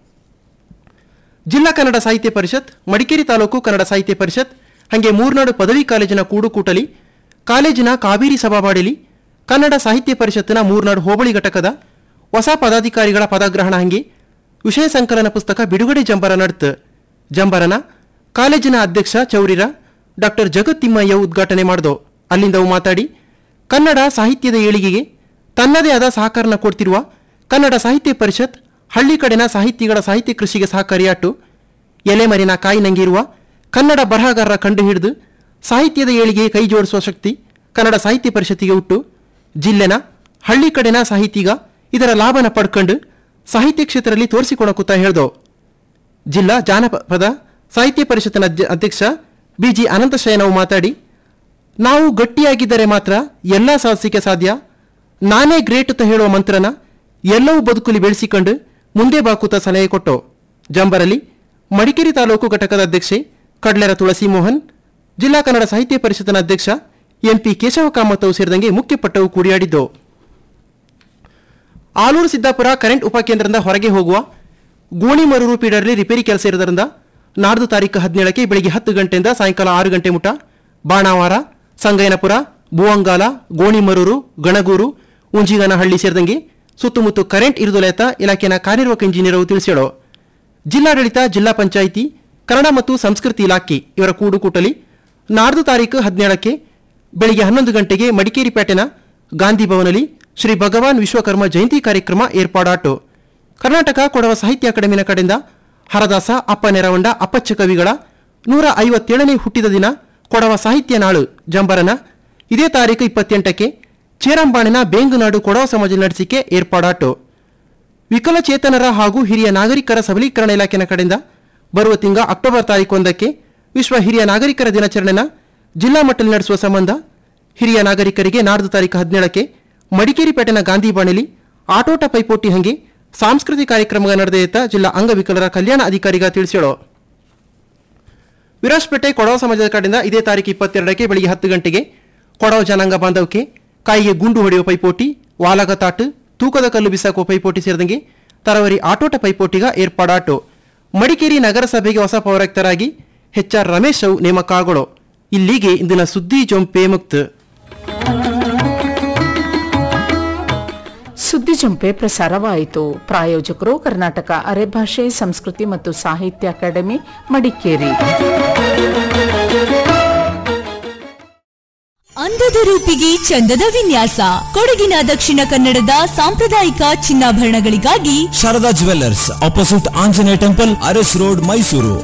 [SPEAKER 7] ಜಿಲ್ಲಾ ಕನ್ನಡ ಸಾಹಿತ್ಯ ಪರಿಷತ್ ಮಡಿಕೇರಿ ತಾಲೂಕು ಕನ್ನಡ ಸಾಹಿತ್ಯ ಪರಿಷತ್ ಹಾಗೆ ಮೂರ್ನಾಡು ಪದವಿ ಕಾಲೇಜಿನ ಕೂಡುಕೂಟಲಿ ಕಾಲೇಜಿನ ಕಾವೇರಿ ಸಭಾಬಾಡಲಿ ಕನ್ನಡ ಸಾಹಿತ್ಯ ಪರಿಷತ್ತಿನ ಮೂರ್ನಾಡು ಹೋಬಳಿ ಘಟಕದ ಹೊಸ ಪದಾಧಿಕಾರಿಗಳ ಪದಗ್ರಹಣ ಹಂಗೆ ವಿಷಯ ಸಂಕಲನ ಪುಸ್ತಕ ಬಿಡುಗಡೆ ಜಂಬರ ನಡೆತು ಜಂಬರನ ಕಾಲೇಜಿನ ಅಧ್ಯಕ್ಷ ಚೌರಿರ ಡಾಕ್ಟರ್ ಜಗತ್ ತಿಮ್ಮಯ್ಯ ಉದ್ಘಾಟನೆ ಮಾಡ್ದೋ ಅಲ್ಲಿಂದ ಅವು ಮಾತಾಡಿ ಕನ್ನಡ ಸಾಹಿತ್ಯದ ಏಳಿಗೆಗೆ ತನ್ನದೇ ಆದ ಸಹಕಾರನ ಕೊಡ್ತಿರುವ ಕನ್ನಡ ಸಾಹಿತ್ಯ ಪರಿಷತ್ ಹಳ್ಳಿ ಕಡೆನ ಸಾಹಿತಿಗಳ ಸಾಹಿತ್ಯ ಕೃಷಿಗೆ ಸಹಕಾರಿಯಾಟು ಎಲೆಮರಿನ ಕಾಯಿ ನಂಗಿರುವ ಕನ್ನಡ ಬರಹಗಾರರ ಕಂಡು ಹಿಡಿದು ಸಾಹಿತ್ಯದ ಏಳಿಗೆ ಕೈ ಜೋಡಿಸುವ ಶಕ್ತಿ ಕನ್ನಡ ಸಾಹಿತ್ಯ ಪರಿಷತ್ತಿಗೆ ಉಟ್ಟು ಜಿಲ್ಲೆನ ಹಳ್ಳಿ ಕಡೆನ ಸಾಹಿತಿಗ ಇದರ ಲಾಭನ ಪಡ್ಕೊಂಡು ಸಾಹಿತ್ಯ ಕ್ಷೇತ್ರದಲ್ಲಿ ತೋರಿಸಿಕೊಡಕುತ್ತಾ ಹೇಳ್ದೋ ಜಿಲ್ಲಾ ಜಾನಪದ ಸಾಹಿತ್ಯ ಪರಿಷತ್ತಿನ ಅಧ್ಯ- ಅಧ್ಯಕ್ಷ ಬಿಜಿ ಅನಂತಶಯನವು ಮಾತಾಡಿ ನಾವು ಗಟ್ಟಿಯಾಗಿದ್ದರೆ ಮಾತ್ರ ಎಲ್ಲ ಸಾಧಿಸಿಕೆ ಸಾಧ್ಯ ನಾನೇ ಗ್ರೇಟ್ ಅಂತ ಹೇಳುವ ಮಂತ್ರನ ಎಲ್ಲವೂ ಬದುಕುಲಿ ಬೆಳೆಸಿಕೊಂಡು ಮುಂದೆ ಬಾಕುತ್ತ ಸಲಹೆ ಕೊಟ್ಟು ಜಂಬರಲ್ಲಿ ಮಡಿಕೇರಿ ತಾಲೂಕು ಘಟಕದ ಅಧ್ಯಕ್ಷೆ ಕಡ್ಲೆರ ತುಳಸಿ ಮೋಹನ್ ಜಿಲ್ಲಾ ಕನ್ನಡ ಸಾಹಿತ್ಯ ಪರಿಷತ್ತಿನ ಅಧ್ಯಕ್ಷ ಎಂಪಿ ಕೇಶವ ಕಾಮತ್ತವು ಸೇರಿದಂಗೆ ಮುಖ್ಯಪಟ್ಟವು ಕೂಡಿಯಾಡಿದ್ದು ಆಲೂರು ಸಿದ್ದಾಪುರ ಕರೆಂಟ್ ಉಪಕೇಂದ್ರದಿಂದ ಹೊರಗೆ ಹೋಗುವ ಗೋಣಿಮರೂರು ಪೀಡರ್ಲಿ ರಿಪೇರಿ ಕೆಲಸ ಇರೋದ್ರಿಂದ ನಾಡ್ದು ತಾರೀಕು ಹದಿನೇಳಕ್ಕೆ ಬೆಳಿಗ್ಗೆ ಹತ್ತು ಗಂಟೆಯಿಂದ ಸಾಯಂಕಾಲ ಆರು ಗಂಟೆ ಮುಟ ಬಾಣಾವಾರ ಸಂಗಯ್ಯನಪುರ ಬುವಂಗಾಲ ಗೋಣಿಮರೂರು ಗಣಗೂರು ಉಂಜಿಗನಹಳ್ಳಿ ಸೇರಿದಂಗೆ ಸುತ್ತಮುತ್ತ ಕರೆಂಟ್ ಇರುದೊಲೆತ ಇಲಾಖೆನ ಕಾರ್ಯನಿರ್ವಾಹಕ ಇಂಜಿನಿಯರ್ ತಿಳಿಸ್ಯಾಳು ಜಿಲ್ಲಾಡಳಿತ ಜಿಲ್ಲಾ ಪಂಚಾಯಿತಿ ಕನ್ನಡ ಮತ್ತು ಸಂಸ್ಕೃತಿ ಇಲಾಖೆ ಇವರ ಕೂಡುಕೂಟಲಿ ನಾಡ್ದು ತಾರೀಕು ಹದಿನೇಳಕ್ಕೆ ಬೆಳಿಗ್ಗೆ ಹನ್ನೊಂದು ಗಂಟೆಗೆ ಮಡಿಕೇರಿ ಪೇಟೆನ ಗಾಂಧಿ ಭವನಲ್ಲಿ ಶ್ರೀ ಭಗವಾನ್ ವಿಶ್ವಕರ್ಮ ಜಯಂತಿ ಕಾರ್ಯಕ್ರಮ ಏರ್ಪಾಡಾಟು ಕರ್ನಾಟಕ ಕೊಡವ ಸಾಹಿತ್ಯ ಅಕಾಡೆಮಿನ ಕಡೆಯಿಂದ ಹರದಾಸ ಅಪ್ಪ ನೆರವಂಡ ಅಪ್ಪಚ್ಚ ಕವಿಗಳ ನೂರ ಐವತ್ತೇಳನೇ ಹುಟ್ಟಿದ ದಿನ ಕೊಡವ ಸಾಹಿತ್ಯ ನಾಳು ಜಂಬರನ ಇದೇ ತಾರೀಕು ಇಪ್ಪತ್ತೆಂಟಕ್ಕೆ ಚೇರಂಬಾಣಿನ ಬೇಂಗುನಾಡು ಕೊಡವ ಸಮಾಜ ನಡೆಸಿಕೆ ಏರ್ಪಾಡಾಟು ವಿಕಲಚೇತನರ ಹಾಗೂ ಹಿರಿಯ ನಾಗರಿಕರ ಸಬಲೀಕರಣ ಇಲಾಖೆನ ಕಡೆಯಿಂದ ಬರುವ ತಿಂಗ ಅಕ್ಟೋಬರ್ ತಾರೀಕು ಒಂದಕ್ಕೆ ವಿಶ್ವ ಹಿರಿಯ ನಾಗರಿಕರ ದಿನಾಚರಣೆನ ಜಿಲ್ಲಾ ಮಟ್ಟದಲ್ಲಿ ನಡೆಸುವ ಸಂಬಂಧ ಹಿರಿಯ ನಾಗರಿಕರಿಗೆ ನಾಡ್ದು ತಾರೀಕು ಹದಿನೇಳಕ್ಕೆ ಮಡಿಕೇರಿ ಪೇಟೆನ ಗಾಂಧಿ ಬಾಣಿಲಿ ಆಟೋಟ ಪೈಪೋಟಿ ಹಂಗೆ ಸಾಂಸ್ಕೃತಿಕ ಕಾರ್ಯಕ್ರಮ ನಡೆದೆಯುತ್ತ ಜಿಲ್ಲಾ ಅಂಗವಿಕಲರ ಕಲ್ಯಾಣ ಅಧಿಕಾರಿಗ ತಿಳಿಸ್ಯಾಳು ವಿರಾಜಪೇಟೆ ಕೊಡವ ಸಮಾಜದ ಕಡೆಯಿಂದ ಇದೇ ತಾರೀಕು ಇಪ್ಪತ್ತೆರಡಕ್ಕೆ ಬೆಳಿಗ್ಗೆ ಹತ್ತು ಗಂಟೆಗೆ ಕೊಡವ ಜನಾಂಗ ಬಾಂಧವಕ್ಕೆ ಕಾಯಿಗೆ ಗುಂಡು ಹೊಡೆಯುವ ಪೈಪೋಟಿ ವಾಲಗ ತಾಟು ತೂಕದ ಕಲ್ಲು ಬಿಸಾಕುವ ಪೈಪೋಟಿ ಸೇರಿದಂಗೆ ತರವರಿ ಆಟೋಟ ಪೈಪೋಟಿಗ ಏರ್ಪಾಡಾಟು ಮಡಿಕೇರಿ ನಗರಸಭೆಗೆ ಹೊಸ ಪೌರಾಯುಕ್ತರಾಗಿ ಎಚ್ ಆರ್ ರಮೇಶ್ ಅವು ನೇಮಕ ಆಗೋಳು ಇಲ್ಲಿಗೆ ಇಂದಿನ ಸುದ್ದಿ ಜೊಂಪೆ ಮುಕ್ತ
[SPEAKER 2] ಸುದ್ದಿ ಜಂಪೆ ಪ್ರಸಾರವಾಯಿತು ಪ್ರಾಯೋಜಕರು ಕರ್ನಾಟಕ ಅರೆಭಾಷೆ ಸಂಸ್ಕೃತಿ ಮತ್ತು ಸಾಹಿತ್ಯ ಅಕಾಡೆಮಿ ಮಡಿಕೇರಿ
[SPEAKER 8] ಅಂದದ ರೂಪಿಗೆ ಚಂದದ ವಿನ್ಯಾಸ ಕೊಡಗಿನ ದಕ್ಷಿಣ ಕನ್ನಡದ ಸಾಂಪ್ರದಾಯಿಕ ಚಿನ್ನಾಭರಣಗಳಿಗಾಗಿ
[SPEAKER 9] Sharada jewellers opposite Anjaneya temple Aras road Mysuru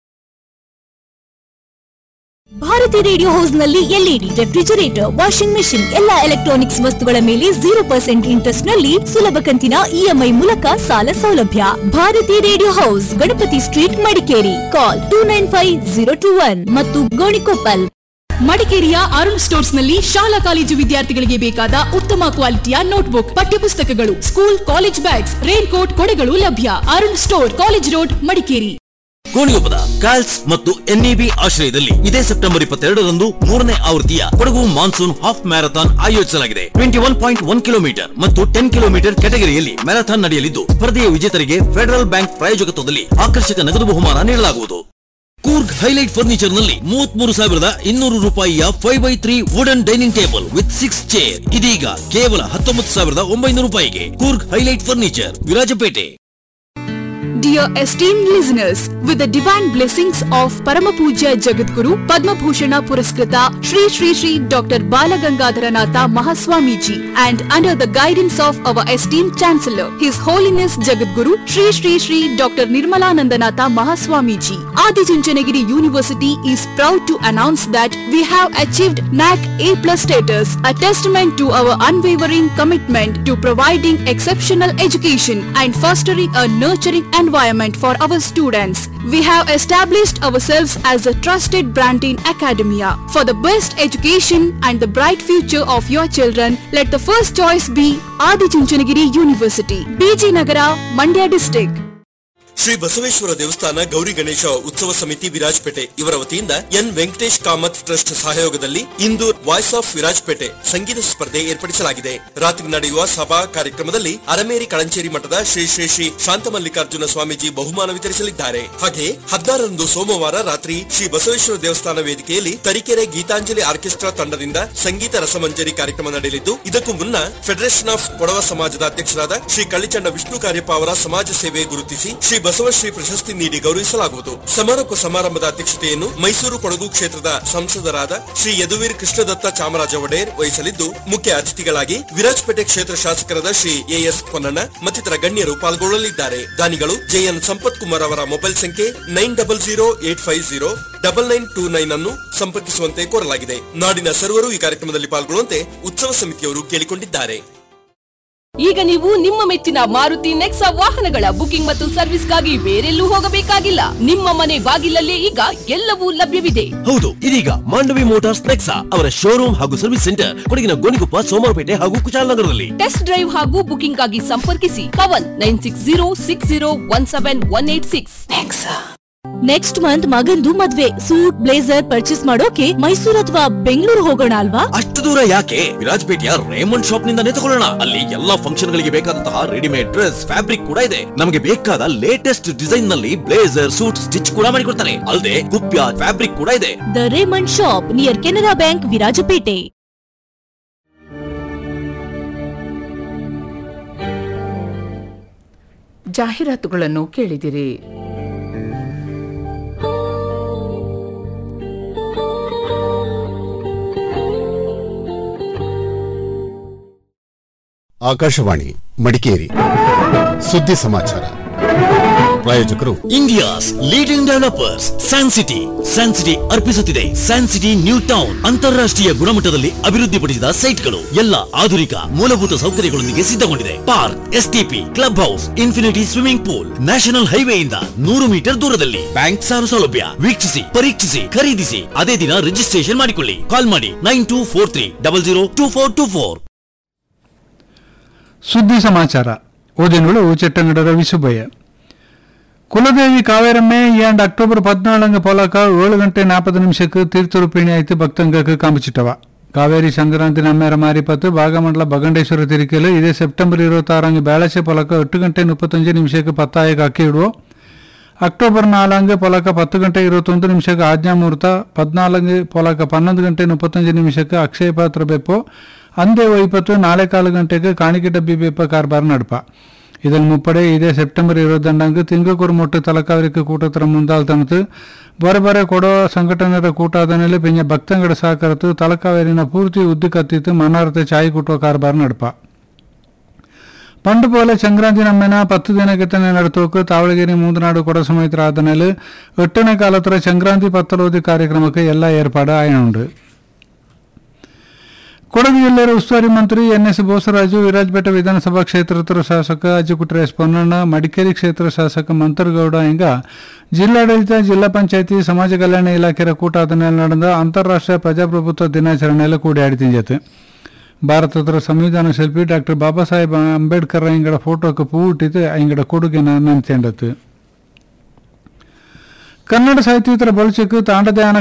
[SPEAKER 8] Bharathi radio house ನಲ್ಲಿ ಎಲ್ಇಡಿ ರೆಫ್ರಿಜರೇಟರ್ ವಾಷಿಂಗ್ ಮೆಷಿನ್ ಎಲ್ಲಾ ಎಲೆಕ್ಟ್ರಾನಿಕ್ಸ್ ವಸ್ತುಗಳ ಮೇಲೆ ಜೀರೋ ಪರ್ಸೆಂಟ್ ಇಂಟ್ರೆಸ್ಟ್ ನಲ್ಲಿ ಸುಲಭ ಕಂತಿನ ಇಎಂಐ ಮೂಲಕ ಸಾಲ ಸೌಲಭ್ಯ Bharathi radio house Ganapathi street Madikeri call two nine five zero two one ಮತ್ತು ಗೋಣಿಕೊಪ್ಪಲ್
[SPEAKER 10] ಮಡಿಕೇರಿಯ ಅರುಣ್ ಸ್ಟೋರ್ಸ್ ನಲ್ಲಿ ಶಾಲಾ ಕಾಲೇಜು ವಿದ್ಯಾರ್ಥಿಗಳಿಗೆ ಬೇಕಾದ ಉತ್ತಮ ಕ್ವಾಲಿಟಿಯ ನೋಟ್ಬುಕ್ ಪಠ್ಯಪುಸ್ತಕಗಳು school college bags rain coat ಕೊಡೆಗಳು ಲಭ್ಯ Arun store college road Madikeri
[SPEAKER 11] ಕೋಣಿಗೊಪ್ಪದ ಕಾಲ್ಸ್ ಮತ್ತು ಎನ್ಇಬಿ ಆಶ್ರಯದಲ್ಲಿ ಇದೇ ಸೆಪ್ಟೆಂಬರ್ ಇಪ್ಪತ್ತೆರಡರಂದು ಮೂರನೇ ಆವೃತ್ತಿಯ ಕೊಡಗು ಮಾನ್ಸೂನ್ ಹಾಫ್ ಮ್ಯಾರಥಾನ್ ಆಯೋಜಿಸಲಾಗಿದೆ twenty one point one kilometre ಮತ್ತು ಟೆನ್ ಕಿಲೋಮೀಟರ್ ಕೆಟಗರಿಯಲ್ಲಿ ಮ್ಯಾರಥಾನ್ ನಡೆಯಲಿದ್ದು ಸ್ಪರ್ಧೆಯ ವಿಜೇತರಿಗೆ ಫೆಡರಲ್ ಬ್ಯಾಂಕ್ ಪ್ರಾಯೋಜಕತ್ವದಲ್ಲಿ ಆಕರ್ಷಕ ನಗದು ಬಹುಮಾನ ನೀಡಲಾಗುವುದು ಕೂರ್ಗ್ ಹೈಲೈಟ್ ಫರ್ನಿಚರ್ ನಲ್ಲಿ ಮೂವತ್ಮೂರು ಸಾವಿರದ ಇನ್ನೂರು ರೂಪಾಯಿಯ five by three wooden dining table with six chair ಇದೀಗ ಕೇವಲ ಹತ್ತೊಂಬತ್ತು ಸಾವಿರದ ಒಂಬೈನೂರು ರೂಪಾಯಿಗೆ Coorg highlight furniture Virajpet
[SPEAKER 10] Dear esteemed listeners, with the divine blessings of Paramapuja Jagadguru, Padma Bhushana Puraskrita, Sri Sri Sri Dr. Balagangadharanatha Mahaswamiji, and under the guidance of our esteemed Chancellor, His Holiness Jagadguru, Sri Sri Sri Dr. Nirmalanandanatha Mahaswamiji, Adi Chunchanagiri University is proud to announce that we have achieved NAC A plus status, a testament to our unwavering commitment to providing exceptional education and fostering a nurturing environment for our students. We have established ourselves as a trusted brand in academia. For the best education and the bright future of your children, let the first choice be Adi Chunchanagiri University, BG Nagara, Mandya district.
[SPEAKER 12] Shri Basaveshwara ದೇವಸ್ಥಾನ ಗೌರಿ ಗಣೇಶ ಉತ್ಸವ ಸಮಿತಿ ವಿರಾಜಪೇಟೆ ಇವರ ವತಿಯಿಂದ N Venkatesh Kamath trust ಸಹಯೋಗದಲ್ಲಿ ಇಂದು voice of Virajpet ಸಂಗೀತ ಸ್ಪರ್ಧೆ ಏರ್ಪಡಿಸಲಾಗಿದೆ ರಾತ್ರಿ ನಡೆಯುವ ಸಭಾ ಕಾರ್ಯಕ್ರಮದಲ್ಲಿ ಅರಮೇರಿ ಕಳಂಚೇರಿ ಮಠದ ಶ್ರೀ ಶ್ರೀ ಶ್ರೀ ಶಾಂತಮಲ್ಲಿಕಾರ್ಜುನ ಸ್ವಾಮೀಜಿ ಬಹುಮಾನ ವಿತರಿಸಲಿದ್ದಾರೆ ಹಾಗೆ ಹದಿನಾರರಂದು ಸೋಮವಾರ ರಾತ್ರಿ ಶ್ರೀ ಬಸವೇಶ್ವರ ದೇವಸ್ಥಾನ ವೇದಿಕೆಯಲ್ಲಿ ತರೀಕೆರೆ ಗೀತಾಂಜಲಿ ಆರ್ಕೆಸ್ಟ್ರಾ ತಂಡದಿಂದ ಸಂಗೀತ ರಸಮಂಜರಿ ಕಾರ್ಯಕ್ರಮ ನಡೆಯಲಿದ್ದು ಇದಕ್ಕೂ ಮುನ್ನ ಫೆಡರೇಷನ್ ಆಫ್ ಕೊಡವ ಸಮಾಜದ ಅಧ್ಯಕ್ಷರಾದ ಶ್ರೀ ಕಳ್ಳಿಚಂಡ ವಿಷ್ಣು ಕಾರ್ಯಪ್ಪ ಅವರ ಸಮಾಜ ಸೇವೆ ಗುರುತಿಸಿ ಶ್ರೀ ಬಸವಶ್ರೀ ಪ್ರಶಸ್ತಿ ನೀಡಿ ಗೌರವಿಸಲಾಗುವುದು ಸಮಾರೋಪ ಸಮಾರಂಭದ ಅಧ್ಯಕ್ಷತೆಯನ್ನು ಮೈಸೂರು ಕೊಡಗು ಕ್ಷೇತ್ರದ ಸಂಸದರಾದ ಶ್ರೀ ಯದುವೀರ್ ಕೃಷ್ಣದತ್ತ ಚಾಮರಾಜ ಒಡೆಯರ್ ವಹಿಸಲಿದ್ದು ಮುಖ್ಯ ಅತಿಥಿಗಳಾಗಿ ವಿರಾಜಪೇಟೆ ಕ್ಷೇತ್ರ ಶಾಸಕರಾದ ಶ್ರೀ ಎಎಸ್ ಪೊನ್ನಣ್ಣ ಮತ್ತಿತರ ಗಣ್ಯರು ಪಾಲ್ಗೊಳ್ಳಲಿದ್ದಾರೆ ದಾನಿಗಳು ಜೆಎನ್ ಸಂಪತ್ ಕುಮಾರ್ ಅವರ ಮೊಬೈಲ್ ಸಂಖ್ಯೆ nine double zero eight five zero double nine two nine ಅನ್ನು ಸಂಪರ್ಕಿಸುವಂತೆ ಕೋರಲಾಗಿದೆ ನಾಡಿನ ಸರ್ವರು ಈ ಕಾರ್ಯಕ್ರಮದಲ್ಲಿ ಪಾಲ್ಗೊಳ್ಳುವಂತೆ ಉತ್ಸವ ಸಮಿತಿಯವರು ಕೇಳಿಕೊಂಡಿದ್ದಾರೆ
[SPEAKER 13] ಈಗ ನೀವು ನಿಮ್ಮ ಮೆಚ್ಚಿನ ಮಾರುತಿ ನೆಕ್ಸಾ ವಾಹನಗಳ ಬುಕಿಂಗ್ ಮತ್ತು ಸರ್ವಿಸ್ಗಾಗಿ ಬೇರೆಲ್ಲೂ ಹೋಗಬೇಕಾಗಿಲ್ಲ ನಿಮ್ಮ ಮನೆ ಬಾಗಿಲಲ್ಲೇ ಈಗ ಎಲ್ಲವೂ ಲಭ್ಯವಿದೆ
[SPEAKER 11] ಹೌದು ಇದೀಗ ಮಾಂಡವಿ ಮೋಟಾರ್ಸ್ ನೆಕ್ಸಾ ಅವರ ಶೋರೂಮ್ ಹಾಗೂ ಸರ್ವಿಸ್ ಸೆಂಟರ್ ಕೊಡಗಿನ ಗೋಣಿಕೊಪ್ಪ ಸೋಮವಾರಪೇಟೆ ಹಾಗೂ ಕುಶಾಲನಗರದಲ್ಲಿ
[SPEAKER 13] ಟೆಸ್ಟ್ ಡ್ರೈವ್ ಹಾಗೂ ಬುಕಿಂಗ್ ಆಗಿ ಸಂಪರ್ಕಿಸಿ Pavan nine six zero six zero one seven one eight six
[SPEAKER 8] next month ಮಗಂದು ಮದ್ವೆ ಸೂಟ್ ಬ್ಲೇಸರ್ ಪರ್ಚೇಸ್ ಮಾಡೋಕೆ ಮೈಸೂರು ಅಥವಾ ಬೆಂಗಳೂರು ಹೋಗೋಣ ಅಲ್ವಾ
[SPEAKER 11] ಅಷ್ಟು ದೂರ ಯಾಕೆ ವಿರಾಜಪೇಟೆಯ ರೇಮಂಡ್ ಶಾಪ್ ನಿಂದಾನೇ ತಗೊಳ್ಳೋಣ ಅಲ್ಲಿ ಎಲ್ಲಾ ಫಂಕ್ಷನ್ ಗಳಿಗೆ ಬೇಕಾದಂತಹ ರೆಡಿಮೇಡ್ ಡ್ರೆಸ್ ಫ್ಯಾಬ್ರಿಕ್ ಕೂಡ ಇದೆ ನಮಗೆ ಬೇಕಾದ ಲೇಟೆಸ್ಟ್ ಡಿಸೈನ್ ನಲ್ಲಿ ಬ್ಲೇಸರ್ ಸೂಟ್ ಸ್ಟಿಚ್ ಕೂಡ ಮಾಡಿಕೊಡ್ತಾರೆ ಅಲ್ಲದೆ ಕುಪ್ಯ ಫ್ಯಾಬ್ರಿಕ್ ಕೂಡ ಇದೆ
[SPEAKER 8] the Raymond shop near Canara bank Virajpet
[SPEAKER 2] ಜಾಹೀರಾತುಗಳನ್ನು ಕೇಳಿದಿರಿ
[SPEAKER 14] ಆಕಾಶವಾಣಿ ಮಡಿಕೇರಿ ಸುದ್ದಿ ಸಮಾಚಾರ ಪ್ರಾಯೋಜಕರು
[SPEAKER 11] India's leading developers San City San City ಅರ್ಪಿಸುತ್ತಿದೆ ಸ್ಯಾನ್ ಸಿಟಿ ನ್ಯೂ ಟೌನ್ ಅಂತಾರಾಷ್ಟ್ರೀಯ ಗುಣಮಟ್ಟದಲ್ಲಿ ಅಭಿವೃದ್ಧಿಪಡಿಸಿದ ಸೈಟ್ಗಳು ಎಲ್ಲ ಆಧುನಿಕ ಮೂಲಭೂತ ಸೌಕರ್ಯಗಳೊಂದಿಗೆ ಸಿದ್ಧಗೊಂಡಿದೆ park STP club house infinity swimming pool national ಹೈವೇಯಿಂದ ನೂರು ಮೀಟರ್ ದೂರದಲ್ಲಿ ಬ್ಯಾಂಕ್ ಸಾಲ ಸೌಲಭ್ಯ ವೀಕ್ಷಿಸಿ ಪರೀಕ್ಷಿಸಿ ಖರೀದಿಸಿ ಅದೇ ದಿನ ರಿಜಿಸ್ಟ್ರೇಷನ್ ಮಾಡಿಕೊಳ್ಳಿ ಕಾಲ್ ಮಾಡಿ nine two four three double zero two four two four
[SPEAKER 15] ಸುದ್ದಿ ಸಮಾಚಾರ ಓದಿನಳು ಚೆಟ್ಟಂಗಡ ರವಿ ಸುಬ್ಬಯ್ಯ ಕುಲದೇವಿ ಕಾವೇರಮ್ಮೆ ಎಂಡ್ ಅಕ್ಟೋಬರ್ ಪದ್ನಾಳಂಗ ಪೊಲಕ ಏಳು ಗಂಟೆ ನಾற்பது ನಿಮಿಷಕ್ಕೆ ತೀರ್ಥರೂಪಿಣಿ ಆಯ್ತು ಭಕ್ತಂಗಕ್ಕೆ ಕಾಂಬಿಚಿಟ್ಟವ ಕಾವೇರಿ ಸಂಕ್ರಾಂತಿ ನಮ್ಮೇರ ಮಾರಿಪತ್ತು ಭಾಗಮಂಡಲ ಬಗಂಡೇಶ್ವರ ತಿರುಕಲು ಇದೇ ಸೆಪ್ಟೆಂಬರ್ ഇരുപത്താറಂಗೆ ಬೇಳಸೆ ಪೊಲಕ ಎಟ್ಟು ಗಂಟೆ ಮುಪ್ಪತ್ತಂಜು ನಿಮಿಷಕ್ಕೆ ಪತ್ತಾಯಕ್ಕೆ ಅಕ್ಕಿ ಇಡುವ ಅಕ್ಟೋಬರ್ ನಾಲ್ಕು ಪೊಲಕ ಪತ್ತು ಗಂಟೆ ಇರುವತ್ತೊಂದು ನಿಮಿಷಕ್ಕೆ ಆಜ್ಞಾಮುಹೂರ್ತ ಪದ್ನಾಲ್ಕು ಪೊಲಕ ಪನ್ನೊಂದು ಗಂಟೆ ಮುಪ್ಪತ್ತಂಜು ನಿಮಿಷಕ್ಕೆ ಅಕ್ಷಯ ಪಾತ್ರ ಬೆಪ್ಪು ಅಂದೇ ವೈಪತ್ತು ನಾಳೆ ಕಾಲು ಗಂಟೆಗೆ ಕಾಣಿಕೆ ಡಬ್ಬಿ ಬೆಪ್ಪ ಕಾರ್ಬಾರ್ ನಡಪ இதன் முப்படை இதே செப்டம்பர் இருபத்தண்டாங்கு திங்கக்கூர் மொட்டு ತಲಕಾವರಿಕೆ ಕೂಟತ್ರ ಮುಂದಾಲ್ತನತು ಬರೆ ಬರೆ ಕೊಡೋ ಸಂಘಟನೆರ ಕೂಟ ಆದಮೇಲೆ ಪಿಂಜ ಭಕ್ತಂಗಡ ಸಾಕರತು ತಲಕಾವೇರಿನ ಪೂರ್ತಿ ಉದ್ದಿ ಕತ್ತಿತ್ತು ಮನಾರತೆ ಚಾಯಿ ಕುಟ್ಟುವ ಕಾರ್ಬಾರ್ ನಡಪ ಪಂಡು പോലെ ಸಂಕ್ರಾಂತಿ ನಮ್ಮೆನ ಪತ್ತು ದಿನಕ್ಕೆ തന്നെ നടത്തോക്ക് ತಾವಳಗಿರಿ ಮೂದನಾಡು ಕೊಡ ಸಮೇತರ ಆದಮೇಲೆ ಎಟ್ಟನೇ ಕಾಲತ್ರ ಸಂಕ್ರಾಂತಿ ಪತ್ತಲೋದಿ ಕಾರ್ಯಕ್ರಮಕ್ಕೆ ಎಲ್ಲ ಏರ್ಪಾಡು ಆಯನುಂಡು ಕೊಡಗು ಜಿಲ್ಲೆಯ ಉಸ್ತುವಾರಿ ಮಂತ್ರಿ ಎನ್ ಎಸ್ ಬೋಸರಾಜು ವಿರಾಜಪೇಟೆ ವಿಧಾನಸಭಾ ಕ್ಷೇತ್ರದ ಶಾಸಕ ಅಜ್ಜಿಕುಟ್ರೆ ಎಸ್ ಪೊನ್ನಣ್ಣ ಮಡಿಕೇರಿ ಕ್ಷೇತ್ರ ಶಾಸಕ ಮಂತರ್ಗೌಡ ಹಿಂಗ ಜಿಲ್ಲಾಡಳಿತ ಜಿಲ್ಲಾ ಪಂಚಾಯತಿ ಸಮಾಜ ಕಲ್ಯಾಣ ಇಲಾಖೆಯ ಕೂಟ ಆದಮೇಲೆ ನಡೆದ ಅಂತಾರಾಷ್ಟ್ರೀಯ ಪ್ರಜಾಪ್ರಭುತ್ವ ದಿನಾಚರಣೆಯಲ್ಲಿ ಕೂಡಿಯಾಡಿ ತಿಂಜತೆ ಭಾರತದ ಸಂವಿಧಾನ ಶಿಲ್ಪಿ ಡಾಕ್ಟರ್ ಬಾಬಾ ಸಾಹೇಬ್ ಅಂಬೇಡ್ಕರ್ ಇಂಗಡ ಫೋಟೋಕ್ಕೆ ಪೂ ಇಟ್ಟಿದ್ದು ಇಂಗಡ ಕೊಡುಗೆನ ನೆನ್ಸೆಂಡತ್ತು ಕನ್ನಡ ಸಾಹಿತ್ಯೇತರ ಬಳಸಕ್ಕೆ ತಾಂಡಧ್ಯಾನ